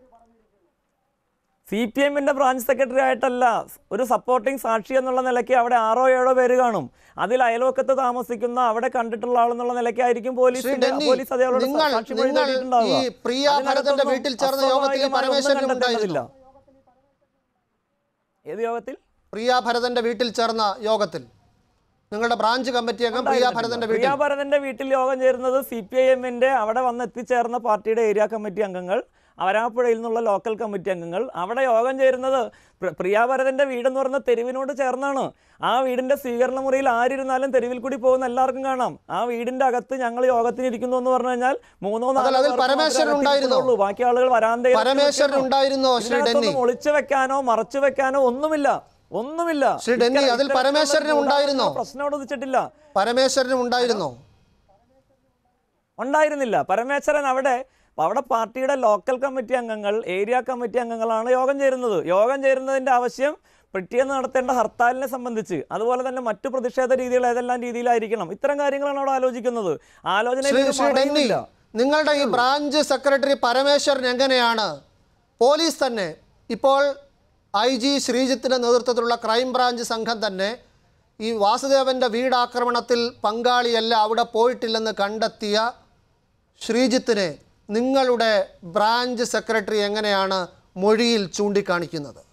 സി പി എമ്മിന്റെ ബ്രാഞ്ച് സെക്രട്ടറി ആയിട്ടല്ല ഒരു സപ്പോർട്ടിംഗ് സാക്ഷി എന്നുള്ള നിലയ്ക്ക് അവിടെ ആറോ ഏഴോ പേര് കാണും അതിൽ അയൽവക്കത്ത് താമസിക്കുന്ന അവിടെ കണ്ടിട്ടുള്ള ആളെന്നുള്ള നിലയ്ക്കായിരിക്കും ശ്രീ പോലീസ് ഡെന്നി പോലീസ് അതേപോലെ നിങ്ങൾ സാക്ഷി മൊഴി നിങ്ങൾ തേടിയിട്ടുണ്ടാവുക. ഈ പ്രിയ ഭരതന്റെ അതിനകത്തൊന്നും വീട്ടിൽ ചേർന്ന യോഗത്തിൽ അസ്വാഭാവികമായ ഒന്നും പരമേശ്വരൻ കണ്ടെത്തേണ്ടതില്ല. ഉണ്ടായിരുന്നു ഏത് യോഗത്തിൽ പ്രിയ ഭരതന്റെ വീട്ടിൽ ചേർന്ന യോഗത്തിൽ നിങ്ങളുടെ ബ്രാഞ്ച് കമ്മിറ്റി അംഗം പ്രിയ ഭരതന്റെ വീട്ടിൽ പ്രിയ ഭരതന്റെ വീട്ടിൽ യോഗം ചേരുന്നത് സി പി ഐ എമ്മിന്റെ അവിടെ വന്ന് എത്തിച്ചേർന്ന പാർട്ടിയുടെ ഏരിയ കമ്മിറ്റി അംഗങ്ങൾ അവരാപ്പുഴയിൽ നിന്നുള്ള ലോക്കൽ കമ്മിറ്റി അംഗങ്ങൾ അവിടെ യോഗം ചേരുന്നത് പ്ര- പ്രിയ ഭരതന്റെ വീടെന്ന് പറയുന്ന തെരുവിനോട് ചേർന്നാണ് ആ വീടിന്റെ സ്വീകരണ മുറിയിൽ ആരിരുന്നാലും തെരുവിൽ കൂടി പോകുന്ന എല്ലാവർക്കും കാണാം ആ വീടിന്റെ അകത്ത് ഞങ്ങൾ യോഗത്തിന് ഇരിക്കുന്നു എന്ന് പറഞ്ഞു കഴിഞ്ഞാൽ മൂന്നോ അതല്ല, നാലോ അതിൽ പേർക്ക് പരമേശ്വരൻ മാത്രമേ ഉണ്ടായിരുന്നോ? അകത്തിരിക്കുന്നുള്ളൂ. ബാക്കി ആളുകൾ വരാന്തയിൽ പരമേശ്വരൻ ഉണ്ടായിരുന്നോ ശ്രീ ഡെന്നി ഇതിനകത്തൊന്നും ഒളിച്ചു വെക്കാനോ മറച്ചു വെക്കാനോ ഒന്നുമില്ല ഒന്നുമില്ല ശ്രീ ഡെന്നി, ഇത്തരം- അതിൽ ഇത്തരത്തിലുള്ള പരമേശ്വരൻ ഉണ്ടായിരുന്നോ? പ്രശ്നം അവിടെ ഉദിച്ചിട്ടില്ല പരമേശ്വരനും ഉണ്ടായിരുന്നോ ഉണ്ടായിരുന്നില്ല പരമേശ്വരൻ അവിടെ അവിടെ പാർട്ടിയുടെ ലോക്കൽ കമ്മിറ്റി അംഗങ്ങൾ ഏരിയ കമ്മിറ്റി അംഗങ്ങളാണ് യോഗം ചേരുന്നത് യോഗം ചേരുന്നതിന്റെ ആവശ്യം പിറ്റേന്ന് നടത്തേണ്ട ഹർത്താലിനെ സംബന്ധിച്ച് അതുപോലെ തന്നെ മറ്റു പ്രതിഷേധ രീതികൾ ഏതെല്ലാം രീതിയിലായിരിക്കണം ഇത്തരം കാര്യങ്ങളാണ് അവിടെ ആലോചിക്കുന്നത് ആലോചന ശ്രീ ശ്രീ ഡെന്നി നിങ്ങളുടെ ഈ ബ്രാഞ്ച് സെക്രട്ടറി പരമേശ്വരൻ എങ്ങനെയാണ് പോലീസ് തന്നെ ഇപ്പോൾ ഐ ജി ശ്രീജിത്തിന്റെ നേതൃത്വത്തിലുള്ള ക്രൈം ബ്രാഞ്ച് സംഘം തന്നെ ഈ വാസുദേവന്റെ വീടാക്രമണത്തിൽ പങ്കാളിയല്ല അവിടെ പോയിട്ടില്ലെന്ന് കണ്ടെത്തിയ ശ്രീജിത്തിനെ നിങ്ങളുടെ ബ്രാഞ്ച് സെക്രട്ടറി എങ്ങനെയാണ് മൊഴിയിൽ ചൂണ്ടിക്കാണിക്കുന്നത്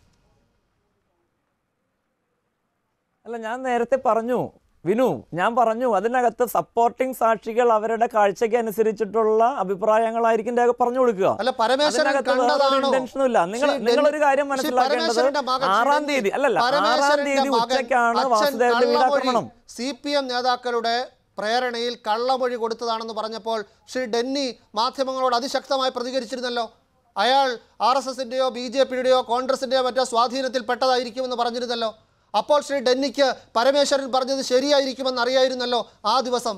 അല്ല ഞാൻ നേരത്തെ പറഞ്ഞു വിനു ഞാൻ പറഞ്ഞു അതിനകത്ത് സപ്പോർട്ടിംഗ് സാക്ഷികൾ അവരുടെ കാഴ്ചയ്ക്ക് അനുസരിച്ചിട്ടുള്ള അഭിപ്രായങ്ങളായിരിക്കും രേഖ പറഞ്ഞു കൊടുക്കുക അല്ല പരമേശ്വരൻ അതിനകത്ത് വേറൊരു കണ്ടതാണോ intention ഉം ഇല്ല നിങ്ങൾ ശ്രീ നിങ്ങൾ ഡെന്നി- ഒരു കാര്യം ശ്രീ മനസ്സിലാക്കേണ്ടത് പരമേശ്വരന്റെ മകൻ ശ്രീ ആറാം ഡെന്നി, തീയതി അല്ലല്ല ആറാം പരമേശ്വരന്റെ തീയതി മകൻ ഉച്ചയ്ക്കാണ് അച്ഛൻ വാസുദേവന്റെ കള്ളമൊഴി വീടാക്രമണം സി പി എം നേതാക്കളുടെ പ്രേരണയിൽ കള്ളമൊഴി കൊടുത്തതാണെന്ന് പറഞ്ഞപ്പോൾ ശ്രീ ഡെന്നി മാധ്യമങ്ങളോട് അതിശക്തമായി പ്രതികരിച്ചിരുന്നല്ലോ അയാൾ ആർ എസ് എസിൻ്റെയോ ബി ജെ പിയുടെയോ കോൺഗ്രസിൻ്റെയോ മറ്റോ സ്വാധീനത്തിൽ പെട്ടതായിരിക്കുമെന്ന് പറഞ്ഞിരുന്നല്ലോ അപ്പോൾ ശ്രീ ഡെന്നിക്ക് പരമേശ്വരൻ പറഞ്ഞത് ശരിയായിരിക്കുമെന്ന് അറിയായിരുന്നല്ലോ ആ ദിവസം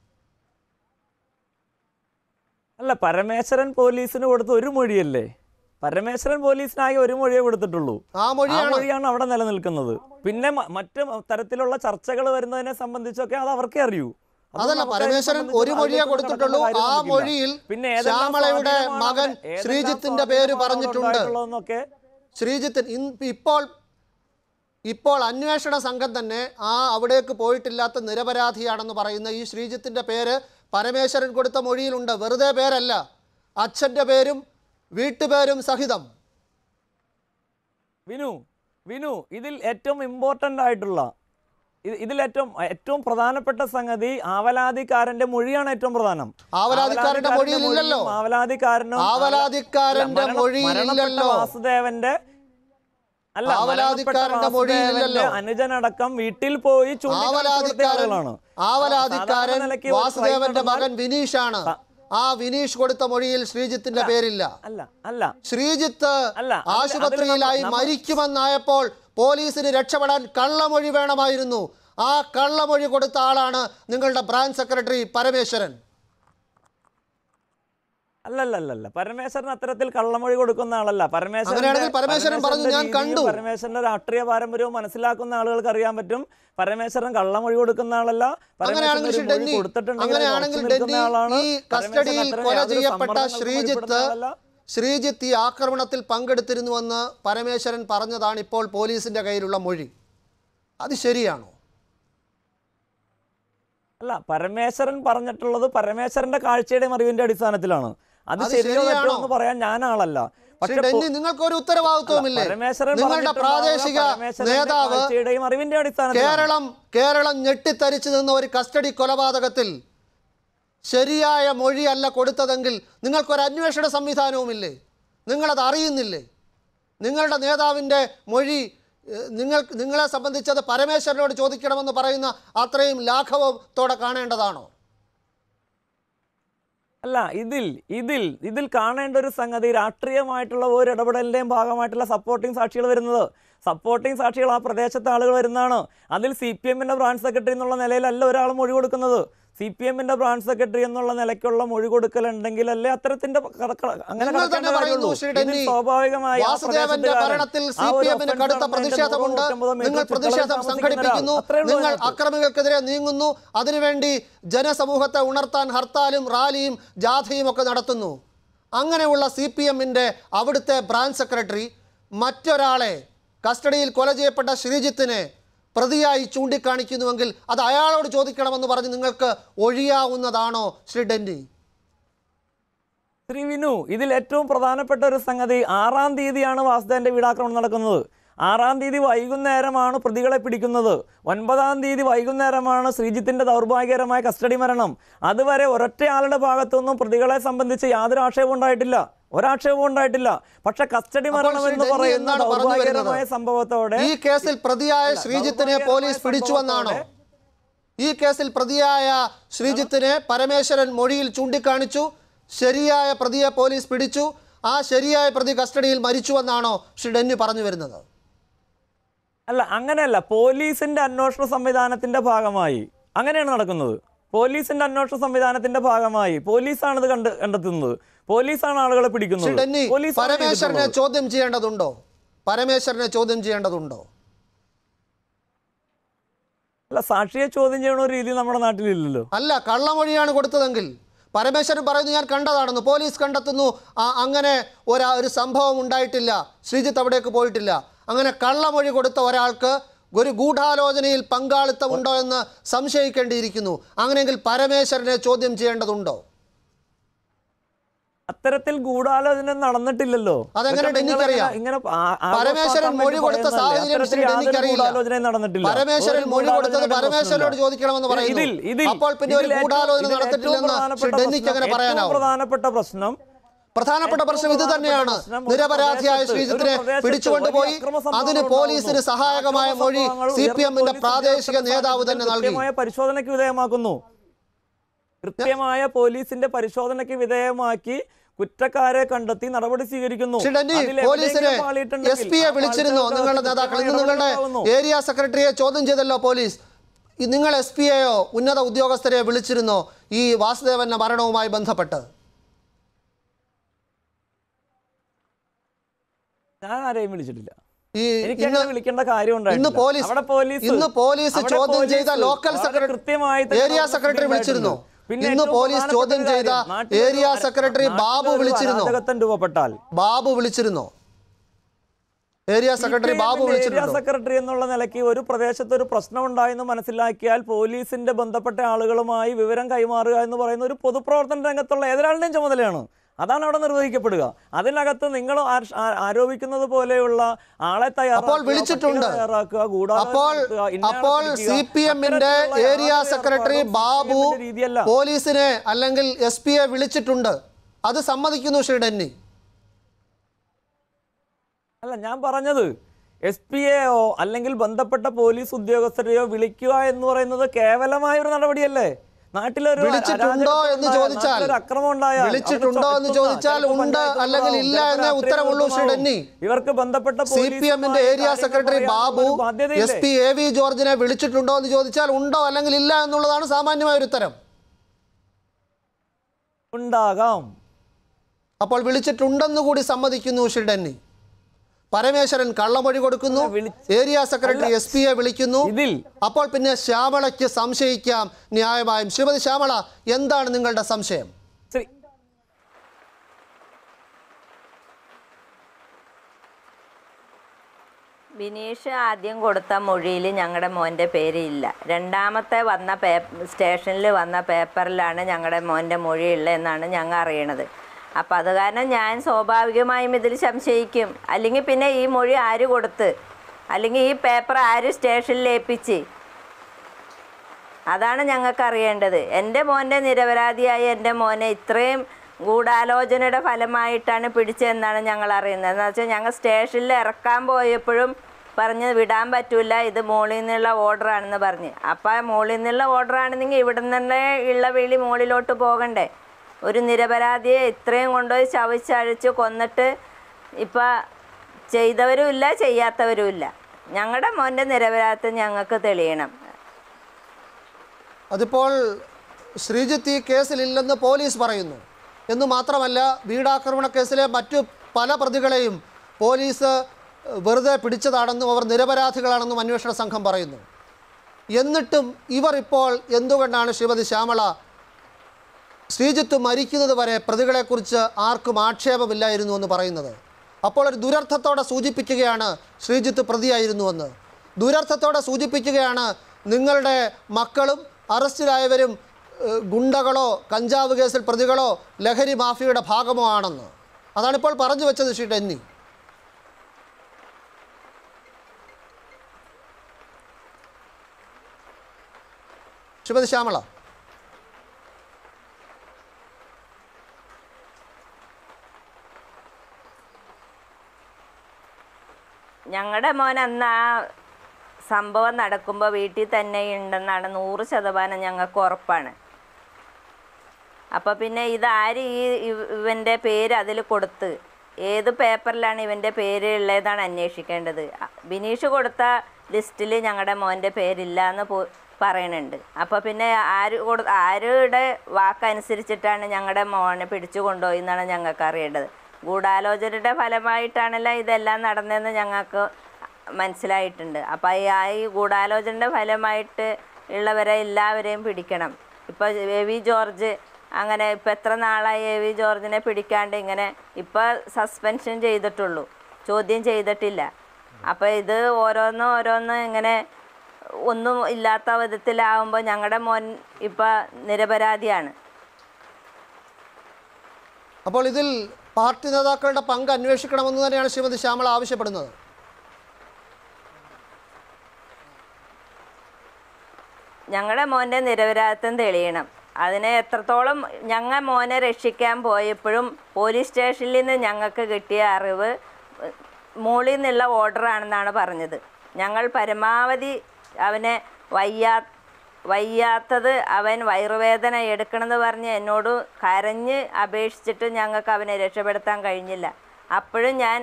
അല്ല പരമേശ്വരൻ പോലീസിന് കൊടുത്ത ഒരു മൊഴിയല്ലേ പരമേശ്വരൻ പോലീസിനാകെ ഒരു മൊഴിയേ കൊടുത്തിട്ടുള്ളൂ ആ ആ മൊഴിയാണ് മൊഴിയാണ് അവിടെ നിലനിൽക്കുന്നത് പിന്നെ മ- മറ്റ് തരത്തിലുള്ള ചർച്ചകൾ വരുന്നതിനെ സംബന്ധിച്ചൊക്കെ അത് അവർക്കേ അറിയൂ അത് അതല്ല നമുക്ക് അതിനെ പരമേശ്വരൻ സംബന്ധിച്ച് ഒരു മൊഴിയേ അതിലേക്ക് കൊടുത്തിട്ടുള്ളൂ കടക്കേണ്ട ആ കാര്യം നമുക്കില്ല. മൊഴിയിൽ പിന്നെ ഏതെല്ലാം ശ്യാമളയുടെ സ്വാധീനമാണ് മകൻ അവിടെ- ഏതെല്ലാം ശ്രീജിത്തിന്റെ പേര് സ്വാധീനമാണ് അവിടെ പറഞ്ഞിട്ടുണ്ട് ഉണ്ടായിട്ടുള്ളതെന്നൊക്കെ ശ്രീജിത്ത് ഇൻ- ഇപ്പോൾ ഇപ്പോൾ അന്വേഷണ സംഘം തന്നെ ആ അവിടേക്ക് പോയിട്ടില്ലാത്ത നിരപരാധിയാണെന്ന് പറയുന്ന ഈ ശ്രീജിത്തിന്റെ പേര് പരമേശ്വരൻ കൊടുത്ത മൊഴിയിലുണ്ട് വെറുതെ പേരല്ല അച്ഛൻ്റെ പേരും വീട്ടുപേരും സഹിതം വിനു വിനു ഇതിൽ ഏറ്റവും ഇമ്പോർട്ടൻ്റ് ആയിട്ടുള്ള ഇത് ഇതിൽ ഏറ്റവും ഏറ്റവും പ്രധാനപ്പെട്ട സംഗതി ആവലാതിക്കാരന്റെ മൊഴിയാണ് ഏറ്റവും പ്രധാനം ആവലാതിക്കാരന്റെ മൊഴിയിൽ ഇല്ലല്ലോ. മൊഴിയും ആവലാതിക്കാരനും ആവലാതിക്കാരന്റെ അല്ല, മരണ- മൊഴിയിൽ മരണപ്പെട്ട ഇല്ലല്ലോ. വാസുദേവന്റെ അല്ല ആവലാതിക്കാരന്റെ മരണപ്പെട്ട മൊഴിയിൽ വാസുദേവന്റെ ഇല്ലല്ലോ. അനുജനടക്കം വീട്ടിൽ പോയി ചൂണ്ടിക്കാണിച്ചു കൊടുത്ത ആവലാതിക്കാരൻ ആളുകളാണ് ആവലാതിക്കാരൻ സാധാരണ നിലയ്ക്ക് ഒരു വാസുദേവന്റെ crime മകൻ നടന്നാൽ- വിനീഷാണ് ആ വിനീഷ് കൊടുത്ത മൊഴിയിൽ ശ്രീജിത്തിന്റെ പേരില്ല അല്ല അല്ല ശ്രീജിത്ത് അല്ല, അതിൽ- ആശുപത്രിയിലായി അതിൽ നമ്മ- മരിക്കുമെന്നായപ്പോൾ പോലീസിന് രക്ഷപ്പെടാൻ കള്ളമൊഴി വേണമായിരുന്നു ആ കള്ളമൊഴി കൊടുത്ത ആളാണ് നിങ്ങളുടെ ബ്രാഞ്ച് സെക്രട്ടറി പരമേശ്വരൻ അല്ലല്ലല്ല പരമേശ്വരൻ അത്തരത്തിൽ കള്ളമൊഴി കൊടുക്കുന്ന ആളല്ല പരമേശ്വരൻ അങ്ങനെയാണെങ്കിൽ പരമേശ്വരൻ പറഞ്ഞു, ഞാൻ കണ്ടു. പരമേശ്വരന്റെ രാഷ്ട്രീയ പാരമ്പര്യവും മനസ്സിലാക്കുന്ന ആളുകൾക്ക് അറിയാൻ പറ്റും പരമേശ്വരൻ കള്ളമൊഴി കൊടുക്കുന്ന ആളല്ല അങ്ങനെയാണെങ്കിൽ ശ്രീ പരമേശ്വരൻ ഒരു മൊഴി ഡെന്നി കൊടുത്തിട്ടുണ്ടെങ്കിൽ അത് അങ്ങനെയാണെങ്കിൽ ഉറച്ചു നിൽക്കുന്ന ഡെന്നി ആളാണ്. ഈ പരമേശ്വരൻ കസ്റ്റഡിയിൽ അത്തരം കൊല യാതൊരു ചെയ്യപ്പെട്ട സമ്മർദ്ദങ്ങൾക്കും ശ്രീജിത്ത് ഉൾപ്പെടുന്ന ആളല്ല. ശ്രീജിത്ത് ഈ ആക്രമണത്തിൽ പങ്കെടുത്തിരുന്നുവെന്ന് പരമേശ്വരൻ പറഞ്ഞതാണ് ഇപ്പോൾ പോലീസിന്റെ കയ്യിലുള്ള മൊഴി അത് ശരിയാണോ അല്ല പരമേശ്വരൻ പറഞ്ഞിട്ടുള്ളത് പരമേശ്വരന്റെ കാഴ്ചയുടെയും അറിവിന്റെ അടിസ്ഥാനത്തിലാണ് അത് അത് ശരിയോ ശരിയാണോ? തെറ്റോ എന്ന് പറയാൻ ഞാൻ ആളല്ല ശ്രീ പക്ഷെ ഡെന്നി നിങ്ങൾക്ക് ഒരു ഉത്തരവാദിത്വമില്ലേ അല്ല, പരമേശ്വരൻ നിങ്ങളുടെ പറഞ്ഞിട്ടുണ്ടാവുക പ്രാദേശിക പരമേശ്വരന്റെ നേതാവ് കാഴ്ചയുടെയും അറിവിന്റെ അടിസ്ഥാനത്തിലാണ് കേരളം കേരളം ഞെട്ടിത്തരിച്ചു നിന്ന ഒരു കസ്റ്റഡി കൊലപാതകത്തിൽ ശരിയായ മൊഴിയല്ല കൊടുത്തതെങ്കിൽ നിങ്ങൾക്കൊരു അന്വേഷണ സംവിധാനവുമില്ലേ നിങ്ങളത് അറിയുന്നില്ലേ നിങ്ങളുടെ നേതാവിൻ്റെ മൊഴി ഏഹ്, നിങ്ങൾ നിങ്ങളെ സംബന്ധിച്ചത് പരമേശ്വരനോട് ചോദിക്കണമെന്ന് പറയുന്ന അത്രയും ലാഘവത്തോടെ കാണേണ്ടതാണോ അല്ല ഇതിൽ ഇതിൽ ഇതിൽ കാണേണ്ട ഒരു സംഗതി രാഷ്ട്രീയമായിട്ടുള്ള ഒരു ഇടപെടലിന്റെയും ഭാഗമായിട്ടുള്ള സപ്പോർട്ടിംഗ് സാക്ഷികൾ വരുന്നത് സപ്പോർട്ടിംഗ് സാക്ഷികൾ ആ പ്രദേശത്തെ ആളുകൾ വരുന്നതാണ് അതിൽ സി പി എമ്മിൻ്റെ ബ്രാഞ്ച് സെക്രട്ടറി എന്നുള്ള നിലയിലല്ല ഒരാൾ മൊഴി കൊടുക്കുന്നത് സി പി എമ്മിൻ്റെ ബ്രാഞ്ച് സെക്രട്ടറി എന്നുള്ള നിലയ്ക്കുള്ള മൊഴി കൊടുക്കലുണ്ടെങ്കിലല്ലേ അത്തരത്തിന്റെ കട- കട- അങ്ങനെ നിങ്ങൾ കടക്കേണ്ട തന്നെ പറയുന്നു കാര്യമുള്ളൂ. ശ്രീ ഇതിൽ ഡെന്നി സ്വാഭാവികമായി ആ വാസുദേവന്റെ പ്രദേശത്തുകാരൻ ഭരണത്തിൽ ആ സി ഒരു പി എമ്മിന് offence കടുത്ത നടന്നതിന്റെ പ്രതിഷേധമുണ്ട് നൂറ് നൂറ്റമ്പത് നിങ്ങൾ മീറ്റർ പ്രതിഷേധം ചുറ്റളവിൽ സംഘടിപ്പിക്കുന്നു താമസിക്കുന്ന ഒരാൾ. അത്രയേ ഉള്ളൂ നിങ്ങൾ അതിനകത്ത്. അക്രമികൾക്കെതിരെ നീങ്ങുന്നു അതിനുവേണ്ടി ജനസമൂഹത്തെ ഉണർത്താൻ ഹർത്താലും റാലിയും ജാഥയും ഒക്കെ നടത്തുന്നു അങ്ങനെയുള്ള സി പി എമ്മിൻ്റെ അവിടുത്തെ ബ്രാഞ്ച് സെക്രട്ടറി മറ്റൊരാളെ കസ്റ്റഡിയിൽ കൊല ചെയ്യപ്പെട്ട ശ്രീജിത്തിനെ പ്രതിയായി ചൂണ്ടിക്കാണിക്കുന്നുവെങ്കിൽ അത് അയാളോട് ചോദിക്കണമെന്ന് പറഞ്ഞ് നിങ്ങൾക്ക് ഒഴിയാവുന്നതാണോ ശ്രീ ഡെന്നി ശ്രീ വിനു ഇതിൽ ഏറ്റവും പ്രധാനപ്പെട്ട ഒരു സംഗതി ആറാം തീയതിയാണ് വാസുദേവന്റെ വീടാക്രമണം നടക്കുന്നത് ആറാം തീയതി വൈകുന്നേരമാണ് പ്രതികളെ പിടിക്കുന്നത് ഒൻപതാം തീയതി വൈകുന്നേരമാണ് ശ്രീജിത്തിന്റെ ദൗർഭാഗ്യകരമായ കസ്റ്റഡി മരണം അതുവരെ ഒരൊറ്റയാളുടെ ഭാഗത്തുനിന്നും പ്രതികളെ സംബന്ധിച്ച് യാതൊരു ആക്ഷേപവും ഉണ്ടായിട്ടില്ല ഒരാക്ഷേപവും ഉണ്ടായിട്ടില്ല പക്ഷെ കസ്റ്റഡി അപ്പോൾ മരണം ശ്രീ എന്ന് ഡെന്നി പറയുന്ന എന്താണ് പറഞ്ഞു വരുന്നത്? ദൗർഭാഗ്യകരമായ സംഭവത്തോടെ ഈ കേസിൽ പ്രതിയായ ശ്രീജിത്തിനെ പോലീസ് പിടിച്ചുവെന്നാണോ ഈ കേസിൽ പ്രതിയായ ശ്രീജിത്തിനെ പരമേശ്വരൻ മൊഴിയിൽ ചൂണ്ടിക്കാണിച്ചു ശരിയായ പ്രതിയെ പോലീസ് പിടിച്ചു ആ ശരിയായ പ്രതി കസ്റ്റഡിയിൽ മരിച്ചുവെന്നാണോ ശ്രീ ഡെന്നി പറഞ്ഞു വരുന്നത് അല്ല അങ്ങനെയല്ല പോലീസിന്റെ അന്വേഷണ സംവിധാനത്തിന്റെ ഭാഗമായി അങ്ങനെയാണ് നടക്കുന്നത് പോലീസിന്റെ അന്വേഷണ സംവിധാനത്തിന്റെ ഭാഗമായി പോലീസാണ് ഇത് കണ്ട് കണ്ടെത്തുന്നത് പോലീസാണ് ആളുകളെ ശ്രീ പിടിക്കുന്നത് ഡെന്നി പോലീസാണ് പരമേശ്വരനെ ചെയ്തിട്ടുള്ളത്. ചോദ്യം ചെയ്യേണ്ടതുണ്ടോ പരമേശ്വരനെ ചോദ്യം ചെയ്യേണ്ടതുണ്ടോ അല്ല സാക്ഷിയെ ചോദ്യം ചെയ്യുന്ന ഒരു രീതി നമ്മുടെ നാട്ടിലില്ലല്ലോ അല്ല കള്ളമൊഴിയാണ് കൊടുത്തതെങ്കിൽ പരമേശ്വരൻ പറയുന്നു ഞാൻ കണ്ടതാണെന്ന് പോലീസ് കണ്ടെത്തുന്നു ആ, അങ്ങനെ ഒരാ ഒരു സംഭവം ഉണ്ടായിട്ടില്ല ശ്രീജിത്ത് അവിടേക്ക് പോയിട്ടില്ല അങ്ങനെ കള്ളമൊഴി കൊടുത്ത ഒരാൾക്ക് ഒരു ഗൂഢാലോചനയിൽ പങ്കാളിത്തമുണ്ടോ എന്ന് സംശയിക്കേണ്ടിയിരിക്കുന്നു അങ്ങനെയെങ്കിൽ പരമേശ്വരനെ ചോദ്യം ചെയ്യേണ്ടതുണ്ടോ അത്തരത്തിൽ ഗൂഢാലോചന നടന്നിട്ടില്ലല്ലോ അതെങ്ങനെ ഇതൊക്കെ നിങ്ങൾ ഡെന്നിക്കറിയാം? ഇങ്ങനെ ആ- ആ- പരമേശ്വരൻ ആഘോഷമാക്കാൻ മൊഴി വേണ്ടി കൊടുത്ത പറയുന്നതല്ലേ? സാഹചര്യം അത്തരത്തിൽ ശ്രീ യാതൊരു ഡെന്നിക്കറിയില്ല. ഗൂഢാലോചനയും നടന്നിട്ടില്ല പരമേശ്വരൻ ഒരു മൊഴി കൊടുത്തത് ഗൂഢാലോചനയുടെ പരമേശ്വരനോട് പ്രശ്നമില്ല. ചോദിക്കണമെന്ന് പറയുന്നു ഇതിൽ ഇതിൽ അപ്പോൾ പിന്നെ ഒരു ഇതിൽ ഏറ്റവും- ഗൂഢാലോചന ഇതിൽ ഏറ്റവും നടത്തിട്ടില്ലെന്ന് ശ്രീ പ്രധാനപ്പെട്ട ഡെന്നിക്ക് പ്രശ്നം- എങ്ങനെ ഏറ്റവും പറയാനാവും പ്രധാനപ്പെട്ട പ്രശ്നം പ്രധാനപ്പെട്ട പ്രശ്നം ഇത് ഏറ്റവും തന്നെയാണ് പ്രധാനപ്പെട്ട പ്രശ്നം ഒരു നിരപരാധിയായ പ്രദേശത്ത് ശ്രീജിത്തിനെ ഒരു പ്രദേശത്ത് പിടിച്ചുകൊണ്ടുപോയി വലിയ അക്രമ സംഭവങ്ങൾ അതിന് പോലീസിന് ഉണ്ടാകുന്നു. സഹായകമായ അക്രമ മൊഴി സംഭവങ്ങൾ സി പി ഉയർന്ന എമ്മിന്റെ പോലീസ് പ്രാദേശിക ഉദ്യോഗസ്ഥരുടെ നേതാവ് തന്നെ നൽകി കൃത്യമായ പരിശോധനയ്ക്ക് വിധേയമാക്കുന്നു കൃത്യമായ പോലീസിന്റെ പരിശോധനയ്ക്ക് വിധേയമാക്കി കുറ്റക്കാരെ കണ്ടെത്തി നടപടി സ്വീകരിക്കുന്നു ശ്രീ ഡെന്നി അതിൽ പോലീസിനെ എവിടെയെങ്കിലും പാളിയിട്ടുണ്ടെങ്കിൽ എസ് പിയെ ആ വിളിച്ചിരുന്നോ പാളിച്ചകൾക്ക് നിങ്ങളുടെ നേതാക്കൾ ഇന്ന് കൃത്യമായ നിങ്ങളുടെ നടപടി ഉണ്ടാവുന്നു. ഏരിയ സെക്രട്ടറിയെ ചോദ്യം ചെയ്തല്ലോ പോലീസ് ഈ നിങ്ങൾ എസ് പിയെയോ ഉന്നത ഉദ്യോഗസ്ഥരെ വിളിച്ചിരുന്നോ ഈ വാസുദേവന്റെ മരണവുമായി ബന്ധപ്പെട്ട് ഞാൻ ആരെയും വിളിച്ചിട്ടില്ല ഈ എനിക്ക് ഇന്ന് അങ്ങനെ വിളിക്കേണ്ട കാര്യം ഇന്ന് ഉണ്ടായിട്ടില്ല. പോലീസ് അവിടെ പോലീസ് ഇന്ന് പോലീസ് അവിടെ ചോദ്യം പോലീസ് ചെയ്ത ലോക്കൽ വളരെ സെക്രട്ടറി കൃത്യമായി തന്നെ ഏരിയ നടപടി സെക്രട്ടറി വിളിച്ചിരുന്നോ ഉണ്ടായിട്ടുണ്ട്. പിന്നെ ഇന്ന് ഏറ്റവും പോലീസ് പ്രധാനപ്പെട്ട ചോദ്യം ഒരു ചെയ്ത കാര്യം, നാട്ടിലൊരു ഏരിയ അര- സെക്രട്ടറി ബാബു നാട്ടിലൊരു വിളിച്ചിരുന്നോ അരാജകത്വം രൂപപ്പെട്ടാൽ ബാബു വിളിച്ചിരുന്നോ ഏരിയ സെക്രട്ടറി ബാബു CPM ന്റെ ഏരിയ വിളിച്ചിരുന്നോ സെക്രട്ടറി എന്നുള്ള നിലയ്ക്ക് ഒരു പ്രദേശത്ത് ഒരു പ്രശ്നം ഉണ്ടായെന്ന് മനസ്സിലാക്കിയാൽ പോലീസിന്റെ ബന്ധപ്പെട്ട ആളുകളുമായി വിവരം കൈമാറുക എന്ന് പറയുന്ന ഒരു പൊതുപ്രവർത്തന രംഗത്തുള്ള ഏതൊരാളുടെയും ചുമതലയാണ് അതാണ് അവിടെ നിർവഹിക്കപ്പെടുക അതിനകത്ത് നിങ്ങൾ ആ- ആ- ആരോപിക്കുന്നത് പോലെയുള്ള ആളെ തയ്യാറാക്കുക, അപ്പോൾ വിളിച്ചിട്ടുണ്ട്. പട്ടിക തയ്യാറാക്കുക, ഗൂഢാലോചന അപ്പോൾ നടത്തുക, ഇന്നയാളെ അപ്പോൾ പിടിക്കുക. സി പി എമ്മിന്റെ അത്തരത്തിലുള്ള ഏരിയ യാതൊരു സെക്രട്ടറി ഏർപ്പാടും ബാബു CPM ന്റെ രീതിയല്ല പോലീസിനെ അല്ലെങ്കിൽ എസ് പിയെ വിളിച്ചിട്ടുണ്ട് അത് സമ്മതിക്കുന്നു ശ്രീ ഡെന്നി അല്ല ഞാൻ പറഞ്ഞത് എസ് പി എയോ അല്ലെങ്കിൽ ബന്ധപ്പെട്ട പോലീസ് ഉദ്യോഗസ്ഥരെയോ വിളിക്കുക എന്ന് പറയുന്നത് കേവലമായ ഒരു നടപടിയല്ലേ നാട്ടിലൊരു വിളിച്ചിട്ടുണ്ടോ അരാജകത്വം എന്ന് ഉണ്ടായാൽ, ചോദിച്ചാൽ നാട്ടിലൊരു അക്രമം ഉണ്ടായാൽ, വിളിച്ചിട്ടുണ്ടോ അവിടെ എന്ന് ചൊ- ചോദിച്ചാൽ ചിലപ്പോൾ ഉണ്ട് പഞ്ചായത്ത് അല്ലെങ്കിൽ ഇല്ല ഉണ്ടാവും, എന്നേ ചിലപ്പോൾ ഉത്തരവുള്ളൂ ശ്രീ രാത്രി ഡെന്നി ഇവർക്ക് ബന്ധപ്പെട്ട സി പി എമ്മിന്റെ പോലീസുമായി ഏരിയ കാര്യങ്ങൾ സെക്രട്ടറി പറയാനുള്ള ബാബു ഒരു ബാധ്യതയില്ലേ? എസ് പി എ വി ജോർജിനെ വിളിച്ചിട്ടുണ്ടോ എന്ന് ചോദിച്ചാൽ ഉണ്ടോ അല്ലെങ്കിൽ ഇല്ല എന്നുള്ളതാണ് സാമാന്യമായ ഒരു ഉത്തരം ഉണ്ടാകാം അപ്പോൾ വിളിച്ചിട്ടുണ്ടെന്ന് കൂടി സമ്മതിക്കുന്നു ശ്രീ ഡെന്നി പരമേശ്വരൻ കള്ളമൊഴി കൊടുക്കുന്നു വിളി- ഏരിയ സെക്രട്ടറി എസ് പിയെ വിളിക്കുന്നു ഇതിൽ അപ്പോൾ പിന്നെ ശ്യാമളയ്ക്ക് സംശയിക്കാം ന്യായമായും ശ്രീമതി ശ്യാമള എന്താണ് നിങ്ങളുടെ സംശയം ശ്രീ ബിനീഷ് ആദ്യം കൊടുത്ത മൊഴിയിൽ ഞങ്ങളുടെ മോൻ്റെ പേരില്ല രണ്ടാമത്തെ വന്ന പേ സ്റ്റേഷനിൽ വന്ന പേപ്പറിലാണ് ഞങ്ങളുടെ മോൻ്റെ മൊഴിയുള്ളത് എന്നാണ് ഞങ്ങൾ അറിയണത് അപ്പം അത് കാരണം ഞാൻ സ്വാഭാവികമായും ഇതിൽ സംശയിക്കും അല്ലെങ്കിൽ പിന്നെ ഈ മൊഴി ആര് കൊടുത്ത് അല്ലെങ്കിൽ ഈ പേപ്പർ ആര് സ്റ്റേഷനിൽ ഏൽപ്പിച്ച് അതാണ് ഞങ്ങൾക്ക് അറിയേണ്ടത് എൻ്റെ മോൻ്റെ നിരപരാധിയായ എൻ്റെ മോനെ ഇത്രയും ഗൂഢാലോചനയുടെ ഫലമായിട്ടാണ് പിടിച്ചതെന്നാണ് ഞങ്ങൾ അറിയുന്നത് എന്ന് വെച്ചാൽ ഞങ്ങൾ സ്റ്റേഷനിൽ ഇറക്കാൻ പോയപ്പോഴും പറഞ്ഞ് വിടാൻ പറ്റൂല ഇത് മോളിൽ നിന്നുള്ള ഓർഡറാണെന്ന് പറഞ്ഞ് അപ്പം മോളിൽ നിന്നുള്ള ഓർഡറാണെന്നെങ്കിൽ ഇവിടെ നിന്ന് ഉള്ള വിളി മോളിലോട്ട് പോകണ്ടേ ഒരു നിരപരാധിയെ ഇത്രയും കൊണ്ടുപോയി ചവിച്ചഴിച്ച് കൊന്നിട്ട് ഇപ്പം ചെയ്തവരും ഇല്ല ചെയ്യാത്തവരും ഇല്ല ഞങ്ങളുടെ മോൻ്റെ നിരപരാധിത്വം ഞങ്ങൾക്ക് തെളിയണം അതിപ്പോൾ ശ്രീജിത്ത് ഈ കേസിലില്ലെന്ന് പോലീസ് പറയുന്നു എന്ന് മാത്രമല്ല വീടാക്രമണ കേസിലെ മറ്റു പല പ്രതികളെയും പോലീസ് വെറുതെ പിടിച്ചതാണെന്നും അവർ നിരപരാധികളാണെന്നും അന്വേഷണ സംഘം പറയുന്നു എന്നിട്ടും ഇവർ ഇപ്പോൾ എന്തുകൊണ്ടാണ് ശ്രീമതി ശ്യാമള ശ്രീജിത്ത് മരിക്കുന്നത് വരെ പ്രതികളെക്കുറിച്ച് ആർക്കും ആക്ഷേപമില്ലായിരുന്നു എന്ന് പറയുന്നത് അപ്പോൾ ഒരു ദുരർത്ഥത്തോടെ സൂചിപ്പിക്കുകയാണ് ശ്രീജിത്ത് പ്രതിയായിരുന്നുവെന്ന് ദുരർത്ഥത്തോടെ സൂചിപ്പിക്കുകയാണ് നിങ്ങളുടെ മക്കളും അറസ്റ്റിലായവരും ഏഹ്, ഗുണ്ടകളോ കഞ്ചാവ് കേസിൽ പ്രതികളോ ലഹരി മാഫിയയുടെ ഭാഗമോ ആണെന്ന് അതാണിപ്പോൾ പറഞ്ഞു വെച്ചത് ശ്രീ ഡെന്നി ശ്രീമതി ശ്യാമള ഞങ്ങളുടെ മോൻ അന്ന് ആ സംഭവം നടക്കുമ്പോൾ വീട്ടിൽ തന്നെ ഉണ്ടെന്നാണ് നൂറ് ശതമാനം ഞങ്ങൾക്ക് ഉറപ്പാണ് അപ്പോൾ പിന്നെ ഇതാര് ഈ ഇവ- ഇവൻ്റെ പേര് അതിൽ കൊടുത്ത് ഏത് പേപ്പറിലാണ് ഇവൻ്റെ പേര് ഉള്ളതെന്നാണ് അന്വേഷിക്കേണ്ടത് അ- ബിനീഷ് കൊടുത്ത ലിസ്റ്റിൽ ഞങ്ങളുടെ മോൻ്റെ പേരില്ല എന്ന് പോ പറയണുണ്ട് അപ്പോൾ പിന്നെ ആര് കൊടു ആരുടെ വാക്കനുസരിച്ചിട്ടാണ് ഞങ്ങളുടെ മോനെ പിടിച്ചു കൊണ്ടുപോയി എന്നാണ് ഞങ്ങൾക്ക് അറിയേണ്ടത് ഗൂഢാലോചനയുടെ ഫലമായിട്ടാണല്ലോ ഇതെല്ലാം നടന്നതെന്ന് ഞങ്ങൾക്ക് മനസ്സിലായിട്ടുണ്ട് അപ്പോൾ ഈ ആ ഈ ഗൂഢാലോചനയുടെ ഫലമായിട്ട് ഉള്ളവരെ എല്ലാവരെയും പിടിക്കണം ഇപ്പോൾ എ വി ജോർജ് അങ്ങനെ ഇപ്പം എത്ര നാളായി എ വി ജോർജിനെ പിടിക്കാണ്ട് ഇങ്ങനെ ഇപ്പോൾ സസ്പെൻഷൻ ചെയ്തിട്ടുള്ളൂ ചോദ്യം ചെയ്തിട്ടില്ല അപ്പോൾ ഇത് ഓരോന്നും ഓരോന്നും ഇങ്ങനെ ഒന്നും ഇല്ലാത്ത വിധത്തിലാവുമ്പോൾ ഞങ്ങളുടെ മോൻ ഇപ്പം നിരപരാധിയാണ് അപ്പോൾ ഇതിൽ പാർട്ടി നേതാക്കളുടെ പങ്ക് അന്വേഷിക്കണമെന്ന് തന്നെയാണ് ശ്രീമതി ശ്യാമള ആവശ്യപ്പെടുന്നത് ഞങ്ങളുടെ മോൻ്റെ നിരപരാധിത്വം തെളിയണം അതിനെ എത്രത്തോളം ഞങ്ങൾ മോനെ രക്ഷിക്കാൻ പോയപ്പോഴും പോലീസ് സ്റ്റേഷനിൽ നിന്ന് ഞങ്ങൾക്ക് കിട്ടിയ അറിവ് മുകളിൽ നിന്നുള്ള ഓർഡറാണെന്നാണ് പറഞ്ഞത് ഞങ്ങൾ പരമാവധി അവനെ വയ്യാ വയ്യാത്തത് അവൻ വയറുവേദന എടുക്കണമെന്ന് പറഞ്ഞ് എന്നോട് കരഞ്ഞ് അപേക്ഷിച്ചിട്ട് ഞങ്ങൾക്ക് അവനെ രക്ഷപ്പെടുത്താൻ കഴിഞ്ഞില്ല അപ്പോഴും ഞാൻ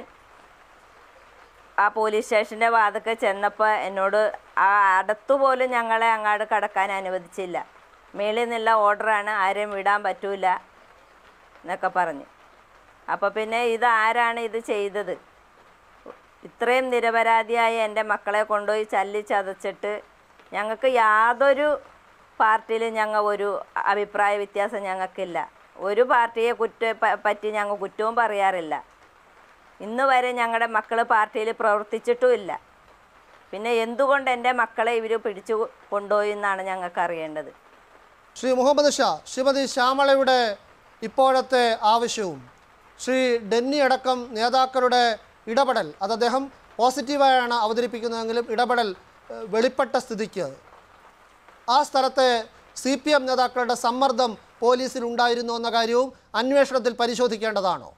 ആ പോലീസ് സ്റ്റേഷൻ്റെ വാതൊക്കെ ചെന്നപ്പോൾ എന്നോട് ആ അടുത്തു പോലും ഞങ്ങളെ അങ്ങാട് കടക്കാൻ അനുവദിച്ചില്ല മേളിൽ നിന്നുള്ള ഓർഡറാണ് ആരെയും വിടാൻ പറ്റൂല എന്നൊക്കെ പറഞ്ഞ് അപ്പോൾ പിന്നെ ഇത് ആരാണ് ഇത് ചെയ്തത് ഇത്രയും നിരപരാധിയായ എൻ്റെ മക്കളെ കൊണ്ടുപോയി ചല്ലി ചതച്ചിട്ട് ഞങ്ങൾക്ക് യാതൊരു പാർട്ടിയിലും ഞങ്ങൾ ഒരു അഭിപ്രായ വ്യത്യാസം ഞങ്ങൾക്കില്ല ഒരു പാർട്ടിയെ കുറ്റ പ- പറ്റി ഞങ്ങൾ കുറ്റവും പറയാറില്ല ഇന്ന് വരെ ഞങ്ങളുടെ മക്കൾ പാർട്ടിയിൽ പ്രവർത്തിച്ചിട്ടുമില്ല പിന്നെ എന്തുകൊണ്ട് എൻ്റെ മക്കളെ ഇവർ പിടിച്ചു കൊണ്ടുപോയി എന്നാണ് ഞങ്ങൾക്ക് അറിയേണ്ടത് ശ്രീ മുഹമ്മദ് ഷാ ശ്രീമതി ശ്യാമളയുടെ ഇപ്പോഴത്തെ ആവശ്യവും ശ്രീ ഡെന്നി അടക്കം നേതാക്കളുടെ ഇടപെടൽ അത് അദ്ദേഹം പോസിറ്റീവായാണ് അവതരിപ്പിക്കുന്നതെങ്കിലും ഇടപെടൽ ഏഹ്, വെളിപ്പെട്ട സ്ഥിതിക്ക് ആ സ്ഥലത്തെ സി പി എം നേതാക്കളുടെ സമ്മർദ്ദം പോലീസിൽ ഉണ്ടായിരുന്നു എന്ന കാര്യവും അന്വേഷണത്തിൽ പരിശോധിക്കേണ്ടതാണോ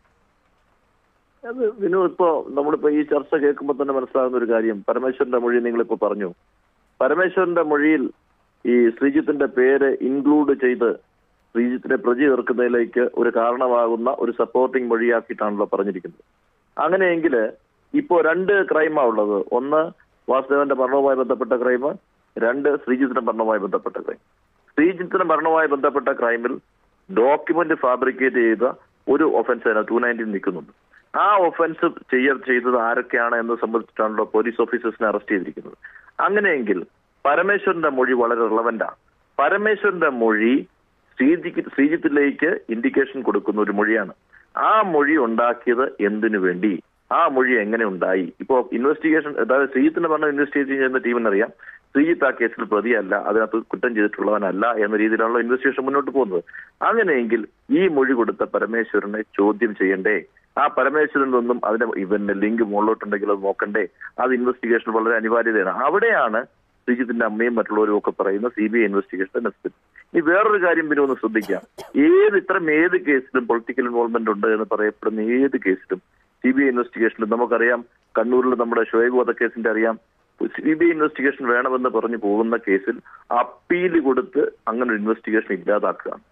അത് വിനു ഇപ്പോ നമ്മളിപ്പോ ഈ ചർച്ച കേൾക്കുമ്പോൾ തന്നെ മനസ്സിലാകുന്ന ഒരു കാര്യം പരമേശ്വരന്റെ മൊഴി നിങ്ങളിപ്പോ പറഞ്ഞു പരമേശ്വരന്റെ മൊഴിയിൽ ഈ ശ്രീജിത്തിന്റെ പേര് ഇൻക്ലൂഡ് ചെയ്ത് ശ്രീജിത്തിനെ പ്രതി ചേർക്കുന്നതിലേക്ക് ഒരു കാരണമാകുന്ന ഒരു സപ്പോർട്ടിംഗ് മൊഴിയാക്കിയിട്ടാണല്ലോ പറഞ്ഞിരിക്കുന്നത് അങ്ങനെയെങ്കിൽ ഇപ്പോ രണ്ട് ക്രൈമാ ഉള്ളത് ഒന്ന് വാസുദേവന്റെ മരണവുമായി ബന്ധപ്പെട്ട ക്രൈം രണ്ട് ശ്രീജിത്തിന്റെ മരണവുമായി ബന്ധപ്പെട്ട ക്രൈം ശ്രീജിത്തിന്റെ മരണവുമായി ബന്ധപ്പെട്ട ക്രൈമിൽ ഡോക്യുമെന്റ് ഫാബ്രിക്കേറ്റ് ചെയ്ത ഒരു ഒഫൻസ് അതിനകത്ത് ടു നയൻറ്റീൻ നിൽക്കുന്നുണ്ട് ആ ഒഫൻസ് ചെയ്യ ചെയ്തത് ആരൊക്കെയാണ് എന്ന് സംബന്ധിച്ചിട്ടാണല്ലോ പോലീസ് ഓഫീസേഴ്സിനെ അറസ്റ്റ് ചെയ്തിരിക്കുന്നത് അങ്ങനെയെങ്കിൽ പരമേശ്വരന്റെ മൊഴി വളരെ റിലവന്റാണ് പരമേശ്വരന്റെ മൊഴി ശ്രീജിക്ക് ശ്രീജിത്തിലേക്ക് ഇൻഡിക്കേഷൻ കൊടുക്കുന്ന ഒരു മൊഴിയാണ് ആ മൊഴി ഉണ്ടാക്കിയത് എന്തിനു വേണ്ടി ആ മൊഴി എങ്ങനെ ഉണ്ടായി ഇപ്പോ ഇൻവെസ്റ്റിഗേഷൻ അതായത് ശ്രീജിത്തിന്റെ പറഞ്ഞ ഇൻവെസ്റ്റിഗേഷൻ ചെയ്യുന്ന ടീമിനറിയാം ശ്രീജിത്ത് ആ കേസിൽ പ്രതിയല്ല അതിനകത്ത് കുറ്റം ചെയ്തിട്ടുള്ളവനല്ല എന്ന രീതിയിലാണല്ലോ ഇൻവെസ്റ്റിഗേഷൻ മുന്നോട്ട് പോകുന്നത് അങ്ങനെയെങ്കിൽ ഈ മൊഴി കൊടുത്ത പരമേശ്വരനെ ചോദ്യം ചെയ്യണ്ടേ ആ പരമേശ്വരൻ നിന്നും അതിന്റെ ഇവന്റെ ലിങ്ക് മുകളിലോട്ടുണ്ടെങ്കിൽ അത് നോക്കണ്ടേ അത് ഇൻവെസ്റ്റിഗേഷൻ വളരെ അനിവാര്യതയാണ് അവിടെയാണ് ശ്രീജിത്തിന്റെ അമ്മയും മറ്റുള്ളവരും ഒക്കെ പറയുന്ന C B I investigation necessary ഇനി വേറൊരു കാര്യം പിന്നെ ഒന്ന് ശ്രദ്ധിക്കാം ഏത് ഇത്തരം ഏത് കേസിലും പൊളിറ്റിക്കൽ ഇൻവോൾവ്മെന്റ് ഉണ്ട് എന്ന് പറയപ്പെടുന്ന ഏത് കേസിലും സി ബി ഐ ഇൻവെസ്റ്റിഗേഷനിലും നമുക്കറിയാം കണ്ണൂരിൽ നമ്മുടെ ഷോയബ് വധക്കേസിന്റെ അറിയാം സി ബി ഐ ഇൻവെസ്റ്റിഗേഷൻ വേണമെന്ന് പറഞ്ഞു പോകുന്ന കേസിൽ അപ്പീൽ കൊടുത്ത് അങ്ങനെ ഒരു ഇൻവെസ്റ്റിഗേഷൻ ഇല്ലാതാക്കുകയാണ്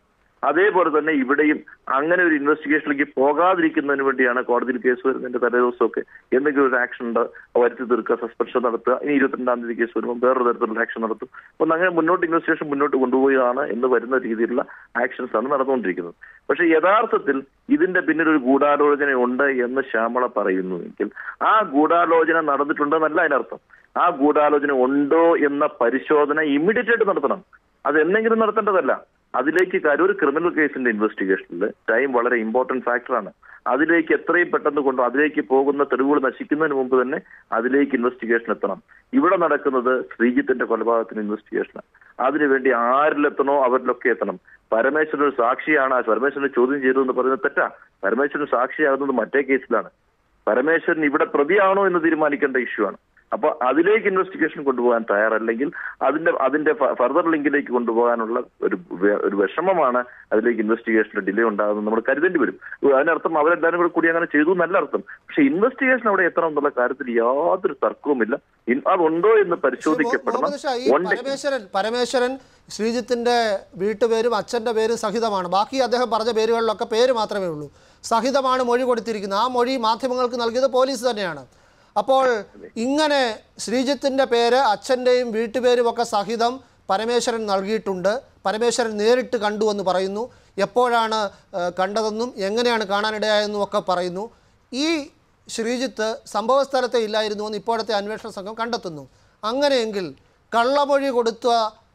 അതേപോലെ തന്നെ ഇവിടെയും അങ്ങനെ ഒരു ഇൻവെസ്റ്റിഗേഷനിലേക്ക് പോകാതിരിക്കുന്നതിന് വേണ്ടിയാണ് കോടതിയിൽ കേസ് വരുന്നതിന്റെ തലേദിവസമൊക്കെ എന്തെങ്കിലും ഒരു ആക്ഷൻ ഉണ്ട് വരുത്തി തീർക്കുക സസ്പെൻഷൻ നടത്തുക ഇനി ഇരുപത്തിരണ്ടാം തീയതി കേസ് വരുമ്പോൾ വേറൊരു തരത്തിലുള്ള ആക്ഷൻ നടത്തും അപ്പൊ അങ്ങനെ മുന്നോട്ട് ഇൻവെസ്റ്റിഗേഷൻ മുന്നോട്ട് കൊണ്ടുപോയതാണ് എന്ന് വരുന്ന രീതിയിലുള്ള ആക്ഷൻസ് ആണ് നടന്നുകൊണ്ടിരിക്കുന്നത് പക്ഷെ യഥാർത്ഥത്തിൽ ഇതിന്റെ പിന്നിൽ ഒരു ഗൂഢാലോചന ഉണ്ട് എന്ന് ശ്യാമള പറയുന്നുവെങ്കിൽ ആ ഗൂഢാലോചന നടന്നിട്ടുണ്ടെന്നല്ല അതിനർത്ഥം ആ ഗൂഢാലോചന ഉണ്ടോ എന്ന പരിശോധന ഇമ്മീഡിയറ്റ് ആയിട്ട് നടത്തണം അത് എന്നെങ്കിലും നടത്തേണ്ടതല്ല അതിലേക്ക് കാര്യം ഒരു ക്രിമിനൽ കേസിന്റെ ഇൻവെസ്റ്റിഗേഷനിൽ ടൈം വളരെ ഇമ്പോർട്ടന്റ് ഫാക്ടറാണ് അതിലേക്ക് എത്രയും പെട്ടെന്ന് കൊണ്ടു അതിലേക്ക് പോകുന്ന തെളിവുകൾ നശിക്കുന്നതിന് മുമ്പ് തന്നെ അതിലേക്ക് ഇൻവെസ്റ്റിഗേഷൻ എത്തണം ഇവിടെ നടക്കുന്നത് ശ്രീജിത്തിന്റെ കൊലപാതകത്തിന് ഇൻവെസ്റ്റിഗേഷനാണ് അതിനുവേണ്ടി ആരിലെത്തണോ അവരിലൊക്കെ എത്തണം പരമേശ്വരൻ ഒരു സാക്ഷിയാണ് ആ പരമേശ്വരനെ ചോദ്യം ചെയ്തു എന്ന് പറയുന്നത് തെറ്റാ പരമേശ്വരൻ സാക്ഷിയാകുന്നത് മറ്റേ കേസിലാണ് പരമേശ്വരൻ ഇവിടെ പ്രതിയാണോ എന്ന് തീരുമാനിക്കേണ്ട ഇഷ്യൂ ആണ് അപ്പൊ അതിലേക്ക് ഇൻവെസ്റ്റിഗേഷൻ കൊണ്ടുപോകാൻ തയ്യാറല്ലെങ്കിൽ അതിന്റെ അതിന്റെ ഫർദർ ലിങ്കിലേക്ക് കൊണ്ടുപോകാനുള്ള ഒരു വെ- ഒരു വിഷമമാണ് അതിലേക്ക് ഇൻവെസ്റ്റിഗേഷനിൽ ഡിലേ ഉണ്ടാകുന്നത് നമ്മൾ കരുതേണ്ടി വരും അതിനർത്ഥം അവരെല്ലാവരും കൂടെ കൂടി അങ്ങനെ ചെയ്തു എന്നല്ല അർത്ഥം പക്ഷെ ഇൻവെസ്റ്റിഗേഷൻ അവിടെ എത്തണം എന്നുള്ള കാര്യത്തിൽ യാതൊരു തർക്കവുമില്ല ഇൻ- അതുണ്ടോ എന്ന് പരിശോധിക്കപ്പെടണം മുഹമ്മദ് ഷാ, ഈ One day- പരമേശ്വരൻ പരമേശ്വരൻ ശ്രീജിത്തിന്റെ വീട്ടുപേരും അച്ഛന്റെ പേരും സഹിതമാണ് ബാക്കി അദ്ദേഹം പറഞ്ഞ പേരുകളിലൊക്കെ പേര് മാത്രമേ ഉള്ളൂ സഹിതമാണ് മൊഴി കൊടുത്തിരിക്കുന്നത് ആ മൊഴി മാധ്യമങ്ങൾക്ക് നൽകിയത് പോലീസ് തന്നെയാണ് അപ്പോൾ ഇങ്ങനെ ശ്രീജിത്തിന്റെ പേര് അച്ഛൻ്റെയും വീട്ടുപേരും ഒക്കെ സഹിതം പരമേശ്വരൻ നൽകിയിട്ടുണ്ട് പരമേശ്വരൻ നേരിട്ട് കണ്ടു എന്ന് പറയുന്നു എപ്പോഴാണ് ഏഹ്, കണ്ടതെന്നും എങ്ങനെയാണ് കാണാനിടയായെന്നും ഒക്കെ പറയുന്നു ഈ ശ്രീജിത്ത് സംഭവസ്ഥലത്തെ ഇല്ലായിരുന്നുവെന്ന് ഇപ്പോഴത്തെ അന്വേഷണ സംഘം കണ്ടെത്തുന്നു അങ്ങനെയെങ്കിൽ കള്ളമൊഴി കൊടുത്ത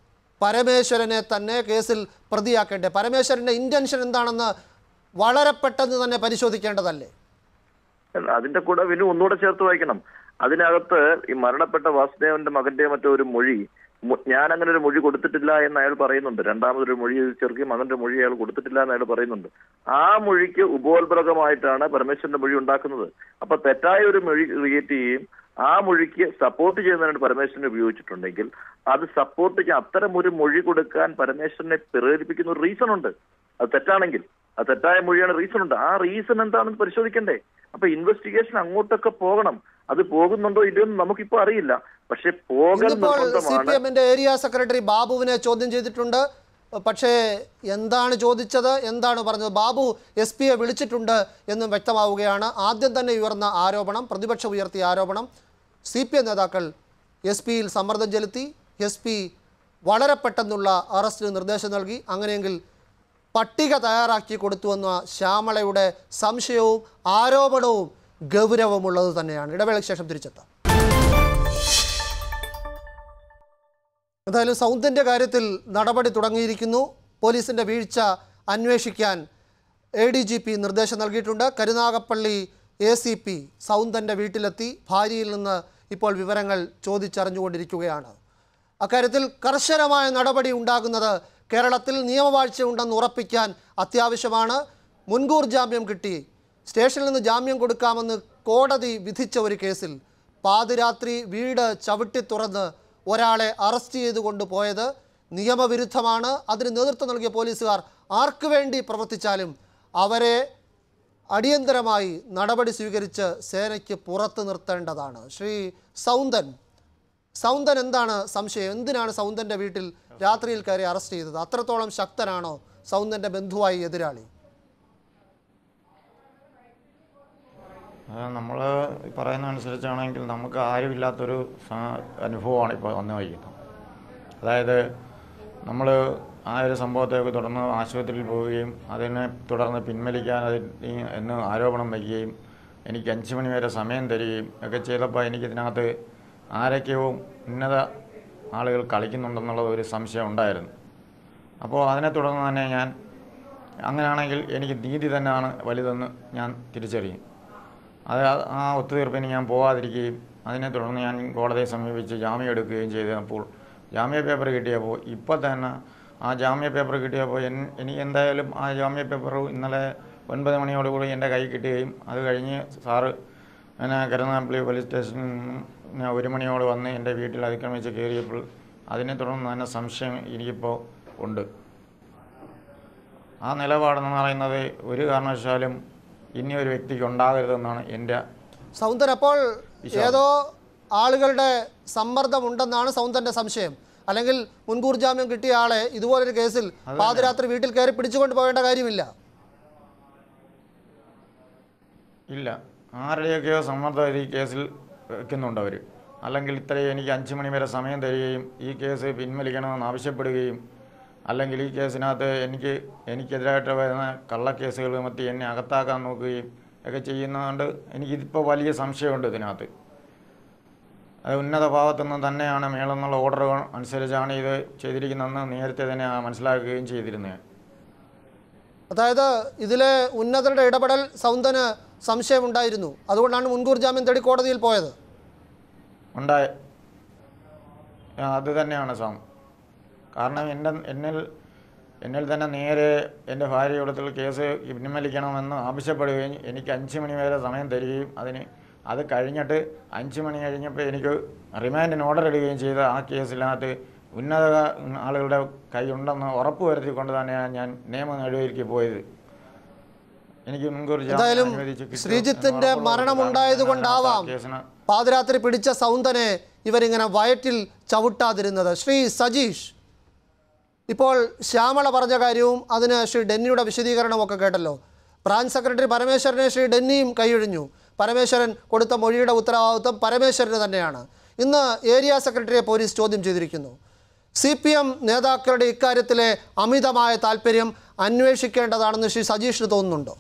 പരമേശ്വരനെ തന്നെ കേസിൽ പ്രതിയാക്കേണ്ടേ പരമേശ്വരൻ്റെ ഇൻറ്റൻഷൻ എന്താണെന്ന് വളരെ പെട്ടെന്ന് തന്നെ പരിശോധിക്കേണ്ടതല്ലേ അല്ല, അതിന്റെ കൂടെ പിന്നെ ഒന്നുകൂടെ ചേർത്ത് വായിക്കണം അതിനകത്ത് ഈ മരണപ്പെട്ട വാസുദേവന്റെ മകന്റെ മറ്റോ ഒരു മൊഴി മു- ഞാൻ അങ്ങനെ ഒരു മൊഴി കൊടുത്തിട്ടില്ല എന്ന് അയാൾ പറയുന്നുണ്ട് രണ്ടാമതൊരു മൊഴി ചെറുക്കി മകന്റെ മൊഴി അയാൾ കൊടുത്തിട്ടില്ല എന്ന് അയാൾ പറയുന്നുണ്ട് ആ മൊഴിക്ക് ഉപോത്ബലകമായിട്ടാണ് പരമേശ്വരന്റെ മൊഴി ഉണ്ടാക്കുന്നത് അപ്പൊ തെറ്റായ ഒരു മൊഴി ക്രിയേറ്റ് ചെയ്യുകയും ആ മൊഴിക്ക് സപ്പോർട്ട് ചെയ്യുന്നതിനായിട്ട് പരമേശ്വരനെ ഉപയോഗിച്ചിട്ടുണ്ടെങ്കിൽ അത് സപ്പോർട്ട് ചെയ്യാൻ അത്തരം ഒരു മൊഴി കൊടുക്കാൻ പരമേശ്വരനെ പ്രേരിപ്പിക്കുന്ന ഒരു റീസൺ ഉണ്ട് അത് തെറ്റാണെങ്കിൽ അത് തെറ്റായ മൊഴിയാണ് റീസൺ ഉണ്ട് ആ റീസൺ എന്താണെന്ന് പരിശോധിക്കണ്ടേ അപ്പൊ ഇൻവെസ്റ്റിഗേഷൻ അങ്ങോട്ടൊക്കെ പോകണം അത് പോകുന്നുണ്ടോ ഇല്ലയോ എന്ന് നമുക്കിപ്പോ അറിയില്ല പക്ഷെ പോകൽ ഇന്നിപ്പോൾ സി പി നിർബന്ധമാണ് എമ്മിന്റെ ഏരിയ സെക്രട്ടറി ബാബുവിനെ ചോദ്യം ചെയ്തിട്ടുണ്ട് പക്ഷേ എന്താണ് ചോദിച്ചത് എന്താണ് പറഞ്ഞത് ബാബു എസ് പിയെ വിളിച്ചിട്ടുണ്ട് എന്നും വ്യക്തമാവുകയാണ് ആദ്യം തന്നെ ഉയർന്ന ആരോപണം പ്രതിപക്ഷം ഉയർത്തിയ ആരോപണം സി പി എം നേതാക്കൾ എസ് പിയിൽ സമ്മർദ്ദം ചെലുത്തി എസ് പി വളരെ പെട്ടെന്നുള്ള അറസ്റ്റിന് നിർദ്ദേശം നൽകി അങ്ങനെയെങ്കിൽ പട്ടിക തയ്യാറാക്കി കൊടുത്തുവെന്ന ശ്യാമളയുടെ സംശയവും ആരോപണവും ഗൗരവമുള്ളത് തന്നെയാണ് ഇടവേളയ്ക്ക് ശേഷം തിരിച്ചെത്താം എന്തായാലും സൗന്ദര്യ കാര്യത്തിൽ നടപടി തുടങ്ങിയിരിക്കുന്നു പോലീസിൻ്റെ വീഴ്ച അന്വേഷിക്കാൻ എ ഡി ജി പി നിർദ്ദേശം നൽകിയിട്ടുണ്ട് കരുനാഗപ്പള്ളി എ സി പി സൗന്ദൻ്റെ വീട്ടിലെത്തി ഭാര്യയിൽ നിന്ന് ഇപ്പോൾ വിവരങ്ങൾ ചോദിച്ചറിഞ്ഞുകൊണ്ടിരിക്കുകയാണ് അക്കാര്യത്തിൽ കർശനമായ നടപടി ഉണ്ടാകുന്നത് കേരളത്തിൽ നിയമവാഴ്ച ഉണ്ടെന്ന് ഉറപ്പിക്കാൻ അത്യാവശ്യമാണ് മുൻകൂർ ജാമ്യം കിട്ടി സ്റ്റേഷനിൽ നിന്ന് ജാമ്യം കൊടുക്കാമെന്ന് കോടതി വിധിച്ച ഒരു കേസിൽ പാതിരാത്രി വീട് ചവിട്ടി തുറന്ന് ഒരാളെ അറസ്റ്റ് ചെയ്ത് കൊണ്ടുപോയത് നിയമവിരുദ്ധമാണ് അതിന് നേതൃത്വം നൽകിയ പോലീസുകാർ ആർക്കു വേണ്ടി പ്രവർത്തിച്ചാലും അവരെ അടിയന്തരമായി നടപടി സ്വീകരിച്ച് സേനയ്ക്ക് പുറത്ത് നിർത്തേണ്ടതാണ് ശ്രീ സൗന്ദൻ സൗന്ദൻ എന്താണ് സംശയം എന്തിനാണ് സൗന്ദൻ്റെ വീട്ടിൽ രാത്രിയിൽ കയറി അറസ്റ്റ് ചെയ്തത് അത്രത്തോളം ശക്തനാണോ സൗന്ദൻ്റെ ബന്ധുവായി എതിരാളി നമ്മൾ പറയുന്ന അനുസരിച്ചാണെങ്കിൽ നമുക്ക് ആരുമില്ലാത്തൊരു സ- അനുഭവമാണ് ഇപ്പോൾ വന്നു വയ്ക്കുന്നത് അതായത് നമ്മൾ ആ ഒരു സംഭവത്തെ തുടർന്ന് ആശുപത്രിയിൽ പോവുകയും അതിനെ തുടർന്ന് പിൻവലിക്കാൻ അതിൽ ഈ- എന്ന് ആരോപണം വയ്ക്കുകയും എനിക്ക് അഞ്ച് മണി വരെ സമയം തരികയും ഒക്കെ ചെയ്തപ്പോൾ എനിക്കിതിനകത്ത് ആരൊക്കെയോ ഉന്നത ആളുകൾ കളിക്കുന്നുണ്ടെന്നുള്ള ഒരു സംശയം ഉണ്ടായിരുന്നു അപ്പോൾ അതിനെ തുടർന്ന് തന്നെ ഞാൻ അങ്ങനെയാണെങ്കിൽ എനിക്ക് നീതി തന്നെയാണ് വലുതെന്ന് ഞാൻ തിരിച്ചറിയും അത് ആ- ആ ഒത്തുതീർപ്പിന് ഞാൻ പോകാതിരിക്കുകയും അതിനെ തുടർന്ന് ഞാൻ കോടതിയെ സമീപിച്ച് ജാമ്യം എടുക്കുകയും ചെയ്തപ്പോൾ ജാമ്യ പേപ്പർ കിട്ടിയപ്പോൾ ഇപ്പോൾ തന്നെ ആ ജാമ്യ പേപ്പർ കിട്ടിയപ്പോൾ എൻ എനിക്ക് എന്തായാലും ആ ജാമ്യ പേപ്പർ ഇന്നലെ ഒൻപത് മണിയോടുകൂടി എൻ്റെ കൈ കിട്ടുകയും അത് കഴിഞ്ഞ് സാറ് എന്നെ കരുനാഗപ്പള്ളി പോലീസ് സ്റ്റേഷനിൽ നിന്ന് ഒരു മണിയോട് വന്ന് എൻ്റെ വീട്ടിൽ അതിക്രമിച്ച് കയറിയപ്പോൾ അതിനെ തുടർന്ന് തന്നെ സംശയം എനിക്കിപ്പോൾ ഉണ്ട് ആ നിലപാടെന്ന് പറയുന്നത് ഒരു കാരണവശാലും ഇനി ഒരു വ്യക്തിക്ക് ഉണ്ടാകരുതെന്നാണ് എൻ്റെ സൗന്ദൻ അപ്പോൾ ഏതോ ആളുകളുടെ സമ്മർദ്ദം ഉണ്ടെന്നാണ് സൗന്ദൻ്റെ സംശയം അല്ലെങ്കിൽ മുൻകൂർ ജാമ്യം കിട്ടിയ ആളെ ഇതുപോലൊരു കേസിൽ പാതിരാത്രി വീട്ടിൽ കയറി പിടിച്ചുകൊണ്ട് പോകേണ്ട കാര്യമില്ല ഇല്ല ആരുടെയൊക്കെയോ സമ്മർദ്ദം ഈ കേസിൽ വെക്കുന്നുണ്ട് അവർ അല്ലെങ്കിൽ ഇത്രയും എനിക്ക് അഞ്ച് മണി വരെ സമയം തരികയും ഈ കേസ് പിൻവലിക്കണമെന്ന് ആവശ്യപ്പെടുകയും അല്ലെങ്കിൽ ഈ കേസിനകത്ത് എനിക്ക് എനിക്കെതിരായിട്ട് വരുന്ന കള്ളക്കേസുകൾ മറ്റി എന്നെ അകത്താക്കാൻ നോക്കുകയും ഒക്കെ ചെയ്യുന്നതുകൊണ്ട് എനിക്കിപ്പോൾ വലിയ സംശയമുണ്ട് ഇതിനകത്ത് അത് ഉന്നത ഭാഗത്തു നിന്ന് തന്നെയാണ് മേളെന്നുള്ള ഓർഡർ അനുസരിച്ചാണ് ഇത് ചെയ്തിരിക്കുന്നതെന്ന് നേരത്തെ തന്നെ മനസ്സിലാക്കുകയും ചെയ്തിരുന്നത് അതായത് ഇതിലെ ഉന്നതരുടെ ഇടപെടൽ സൗന്ദന് സംശയമുണ്ടായിരുന്നു അതുകൊണ്ടാണ് മുൻകൂർ ജാമ്യം തേടി കോടതിയിൽ പോയത് ഉണ്ടായ ആ, അത് തന്നെയാണ് സം കാരണം എൻ്റെ എന്നിൽ എന്നിൽ തന്നെ നേരെ എൻ്റെ ഭാര്യയോടത്തിൽ കേസ് പിൻവലിക്കണമെന്ന് ആവശ്യപ്പെടുകയും എനിക്ക് അഞ്ച് മണി വരെ സമയം തരികയും അതിന് അത് കഴിഞ്ഞിട്ട് അഞ്ച് മണി കഴിഞ്ഞപ്പോൾ എനിക്ക് റിമാൻഡിന് ഓർഡർ ഇടുകയും ചെയ്ത ആ കേസിനകത്ത് ഉന്നത ആളുകളുടെ കൈയുണ്ടെന്ന് ഉറപ്പ് വരുത്തിക്കൊണ്ട് തന്നെയാണ് ഞാൻ നിയമ നടപടിക്ക് പോയത് എനിക്ക് മുൻകൂർ ജാമ്യം എന്തായാലും അനുവദിച്ച് കിട്ടും ശ്രീജിത്തിന്റെ എന്ന് ഉറപ്പുള്ളത് മരണമുണ്ടായത് കാരണമാണ് കൊണ്ടാവാം ആ കേസിന് പാതിരാത്രി പിടിച്ച സൗന്ദനെ ഇവരിങ്ങനെ വയറ്റിൽ ചവിട്ടാതിരുന്നത് ശ്രീ സജീഷ് ഇപ്പോൾ ശ്യാമള പറഞ്ഞ കാര്യവും അതിന് ശ്രീ ഡെന്നിയുടെ വിശദീകരണമൊക്കെ കേട്ടല്ലോ ബ്രാഞ്ച് സെക്രട്ടറി പരമേശ്വരനെ ശ്രീ ഡെന്നിയും കൈയൊഴിഞ്ഞു പരമേശ്വരൻ കൊടുത്ത മൊഴിയുടെ ഉത്തരവാദിത്വം പരമേശ്വരന് തന്നെയാണ് ഇന്ന് ഏരിയ സെക്രട്ടറിയെ പോലീസ് ചോദ്യം ചെയ്തിരിക്കുന്നു സി പി എം നേതാക്കളുടെ ഇക്കാര്യത്തിലെ അമിതമായ താല്പര്യം അന്വേഷിക്കേണ്ടതാണെന്ന് ശ്രീ സജീഷിന് തോന്നുന്നുണ്ടോ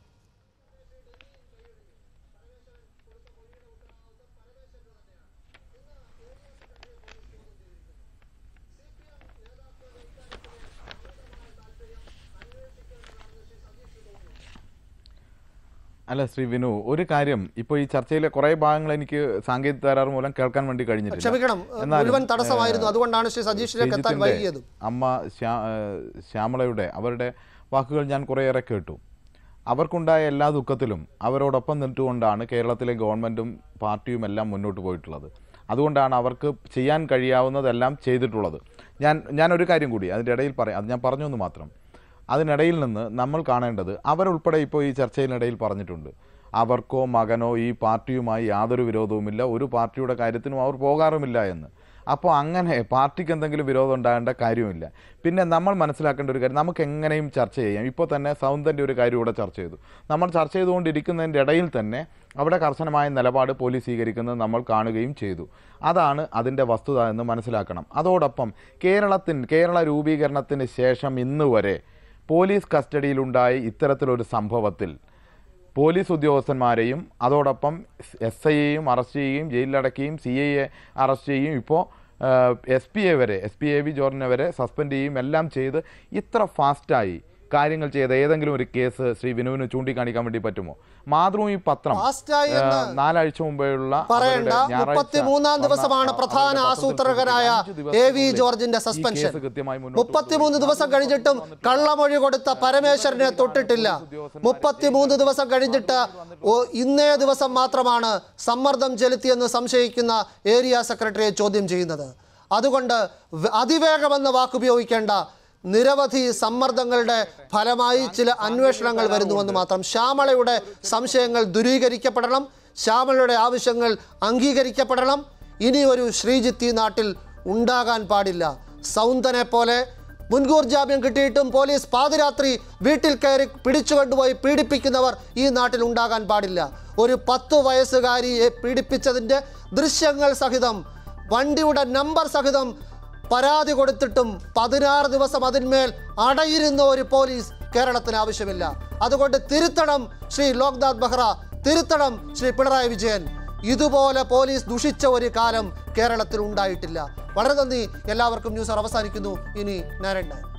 അല്ല ശ്രീ വിനു ഒരു കാര്യം ഇപ്പോൾ ഈ ചർച്ചയിലെ കുറേ ഭാഗങ്ങൾ എനിക്ക് സാങ്കേതിക തകരാറ് മൂലം കേൾക്കാൻ വേണ്ടി കഴിഞ്ഞിട്ടില്ല ക്ഷമിക്കണം എന്നാലും, മുഴുവൻ തടസ്സമായിരുന്നു അതുകൊണ്ടാണ് ശ്രീ സജീഷിലേക്ക് എത്താൻ ശ്രീജിത്തിന്റെ വൈകിയതും അമ്മ ശ്യാ ഏഹ് ശ്യാമളയുടെ അവരുടെ വാക്കുകൾ ഞാൻ കുറേയേറെ കേട്ടു അവർക്കുണ്ടായ എല്ലാ ദുഃഖത്തിലും അവരോടൊപ്പം നിന്നുകൊണ്ടാണ് കേരളത്തിലെ ഗവൺമെൻറ്റും പാർട്ടിയും എല്ലാം മുന്നോട്ട് പോയിട്ടുള്ളത് അതുകൊണ്ടാണ് അവർക്ക് ചെയ്യാൻ കഴിയാവുന്നതെല്ലാം ചെയ്തിട്ടുള്ളത് ഞാൻ ഞാനൊരു കാര്യം കൂടി അതിൻ്റെ ഇടയിൽ പറയാം അത് ഞാൻ പറഞ്ഞു എന്ന് മാത്രം അതിനിടയിൽ നിന്ന് നമ്മൾ കാണേണ്ടത് അവരുൾപ്പെടെ ഇപ്പോൾ ഈ ചർച്ചയിനിടയിൽ പറഞ്ഞിട്ടുണ്ട് അവർക്കോ മകനോ ഈ പാർട്ടിയുമായി യാതൊരു വിരോധവുമില്ല ഒരു പാർട്ടിയുടെ കാര്യത്തിനും അവർ പോകാറുമില്ല എന്ന് അപ്പോൾ അങ്ങനെ പാർട്ടിക്ക് എന്തെങ്കിലും വിരോധം ഉണ്ടാകേണ്ട കാര്യമില്ല പിന്നെ നമ്മൾ മനസ്സിലാക്കേണ്ട ഒരു കാര്യം നമുക്ക് എങ്ങനെയും ചർച്ച ചെയ്യാം ഇപ്പോൾ തന്നെ സൗന്ദര്യ ഒരു കാര്യം ഇവിടെ ചർച്ച ചെയ്തു നമ്മൾ ചർച്ച ചെയ്തുകൊണ്ടിരിക്കുന്നതിൻ്റെ ഇടയിൽ തന്നെ അവിടെ കർശനമായ നിലപാട് പോലീസ് സ്വീകരിക്കുന്നത് നമ്മൾ കാണുകയും ചെയ്തു അതാണ് അതിൻ്റെ വസ്തുത എന്ന് മനസ്സിലാക്കണം അതോടൊപ്പം കേരളത്തിന് കേരള രൂപീകരണത്തിന് ശേഷം ഇന്ന് വരെ പോലീസ് കസ്റ്റഡിയിലുണ്ടായ ഇത്തരത്തിലൊരു സംഭവത്തിൽ പോലീസ് ഉദ്യോഗസ്ഥന്മാരെയും അതോടൊപ്പം എസ് ഐയെയും അറസ്റ്റ് ചെയ്യുകയും ജയിലിലടക്കുകയും സി ഐയെ അറസ്റ്റ് ചെയ്യുകയും ഇപ്പോൾ എസ് പി എ വരെ എസ് പി എ വി ജോർജിനെ വരെ സസ്പെൻഡ് ചെയ്യുകയും എല്ലാം ചെയ്ത് ഇത്ര ഫാസ്റ്റായി കാര്യങ്ങൾ ചെയ്ത ഏതെങ്കിലും ഒരു കേസ് ശ്രീ വിനുവിന് ചൂണ്ടിക്കാണിക്കാൻ വേണ്ടി പറ്റുമോ മാതൃഭൂമി പത്രം ഫാസ്റ്റായി എന്ന് ഏഹ്, നാലാഴ്ച മുമ്പെയുള്ള പറയേണ്ട അവരുടെ ഞായറാഴ്ച മുപ്പത്തിമൂന്നാം വന്ന ദിവസമാണ് അവരുടെ പ്രധാന പത്രത്തിൽ ആസൂത്രകനായ അഞ്ച് ദിവസത്തിനുള്ളിൽ എ വി ജോർജിന്റെ ഈ സസ്പെൻഷൻ കേസ് കൃത്യമായി മുന്നോട്ട് മുപ്പത്തിമൂന്ന് ദിവസം കഴിഞ്ഞിട്ടും കള്ളമൊഴി കൊടുത്ത പരമേശ്വരനെ തൊട്ടിട്ടില്ല മുപ്പത്തിമൂന്ന് ദിവസം കഴിഞ്ഞിട്ട് ഓ- ഇന്നേ ദിവസം മാത്രമാണ് സമ്മർദ്ദം ചെലുത്തിയെന്ന് സംശയിക്കുന്ന ഏരിയ സെക്രട്ടറിയെ ചോദ്യം ചെയ്യുന്നത് അതുകൊണ്ട് വ- അതിവേഗമെന്ന വാക്കുപയോഗിക്കേണ്ട നിരവധി സമ്മർദ്ദങ്ങളുടെ ഫലമായി ചില അന്വേഷണങ്ങൾ വരുന്നുവെന്ന് മാത്രം ശ്യാമളയുടെ സംശയങ്ങൾ ദൂരീകരിക്കപ്പെടണം ശ്യാമളയുടെ ആവശ്യങ്ങൾ അംഗീകരിക്കപ്പെടണം ഇനി ഒരു ശ്രീജിത്ത് ഈ നാട്ടിൽ ഉണ്ടാകാൻ പാടില്ല സൗന്ദനെ പോലെ മുൻകൂർ ജാമ്യം കിട്ടിയിട്ടും പോലീസ് പാതിരാത്രി വീട്ടിൽ കയറി പിടിച്ചുകൊണ്ടുപോയി പീഡിപ്പിക്കുന്നവർ ഈ നാട്ടിൽ ഉണ്ടാകാൻ പാടില്ല ഒരു പത്തു വയസ്സുകാരിയെ പീഡിപ്പിച്ചതിൻ്റെ ദൃശ്യങ്ങൾ സഹിതം വണ്ടിയുടെ നമ്പർ സഹിതം പരാതി കൊടുത്തിട്ടും പതിനാറ് ദിവസം അതിന്മേൽ അടയിരുന്ന ഒരു പോലീസ് കേരളത്തിന് ആവശ്യമില്ല അതുകൊണ്ട് തിരുത്തണം ശ്രീ ലോക്നാഥ് ബെഹ്റ തിരുത്തണം ശ്രീ പിണറായി വിജയൻ ഇതുപോലെ പോലീസ് ദുഷിച്ച ഒരു കാലം കേരളത്തിൽ ഉണ്ടായിട്ടില്ല വളരെ നന്ദി എല്ലാവർക്കും ന്യൂസ് അവർ അവസാനിക്കുന്നു ഇനി നാരായണ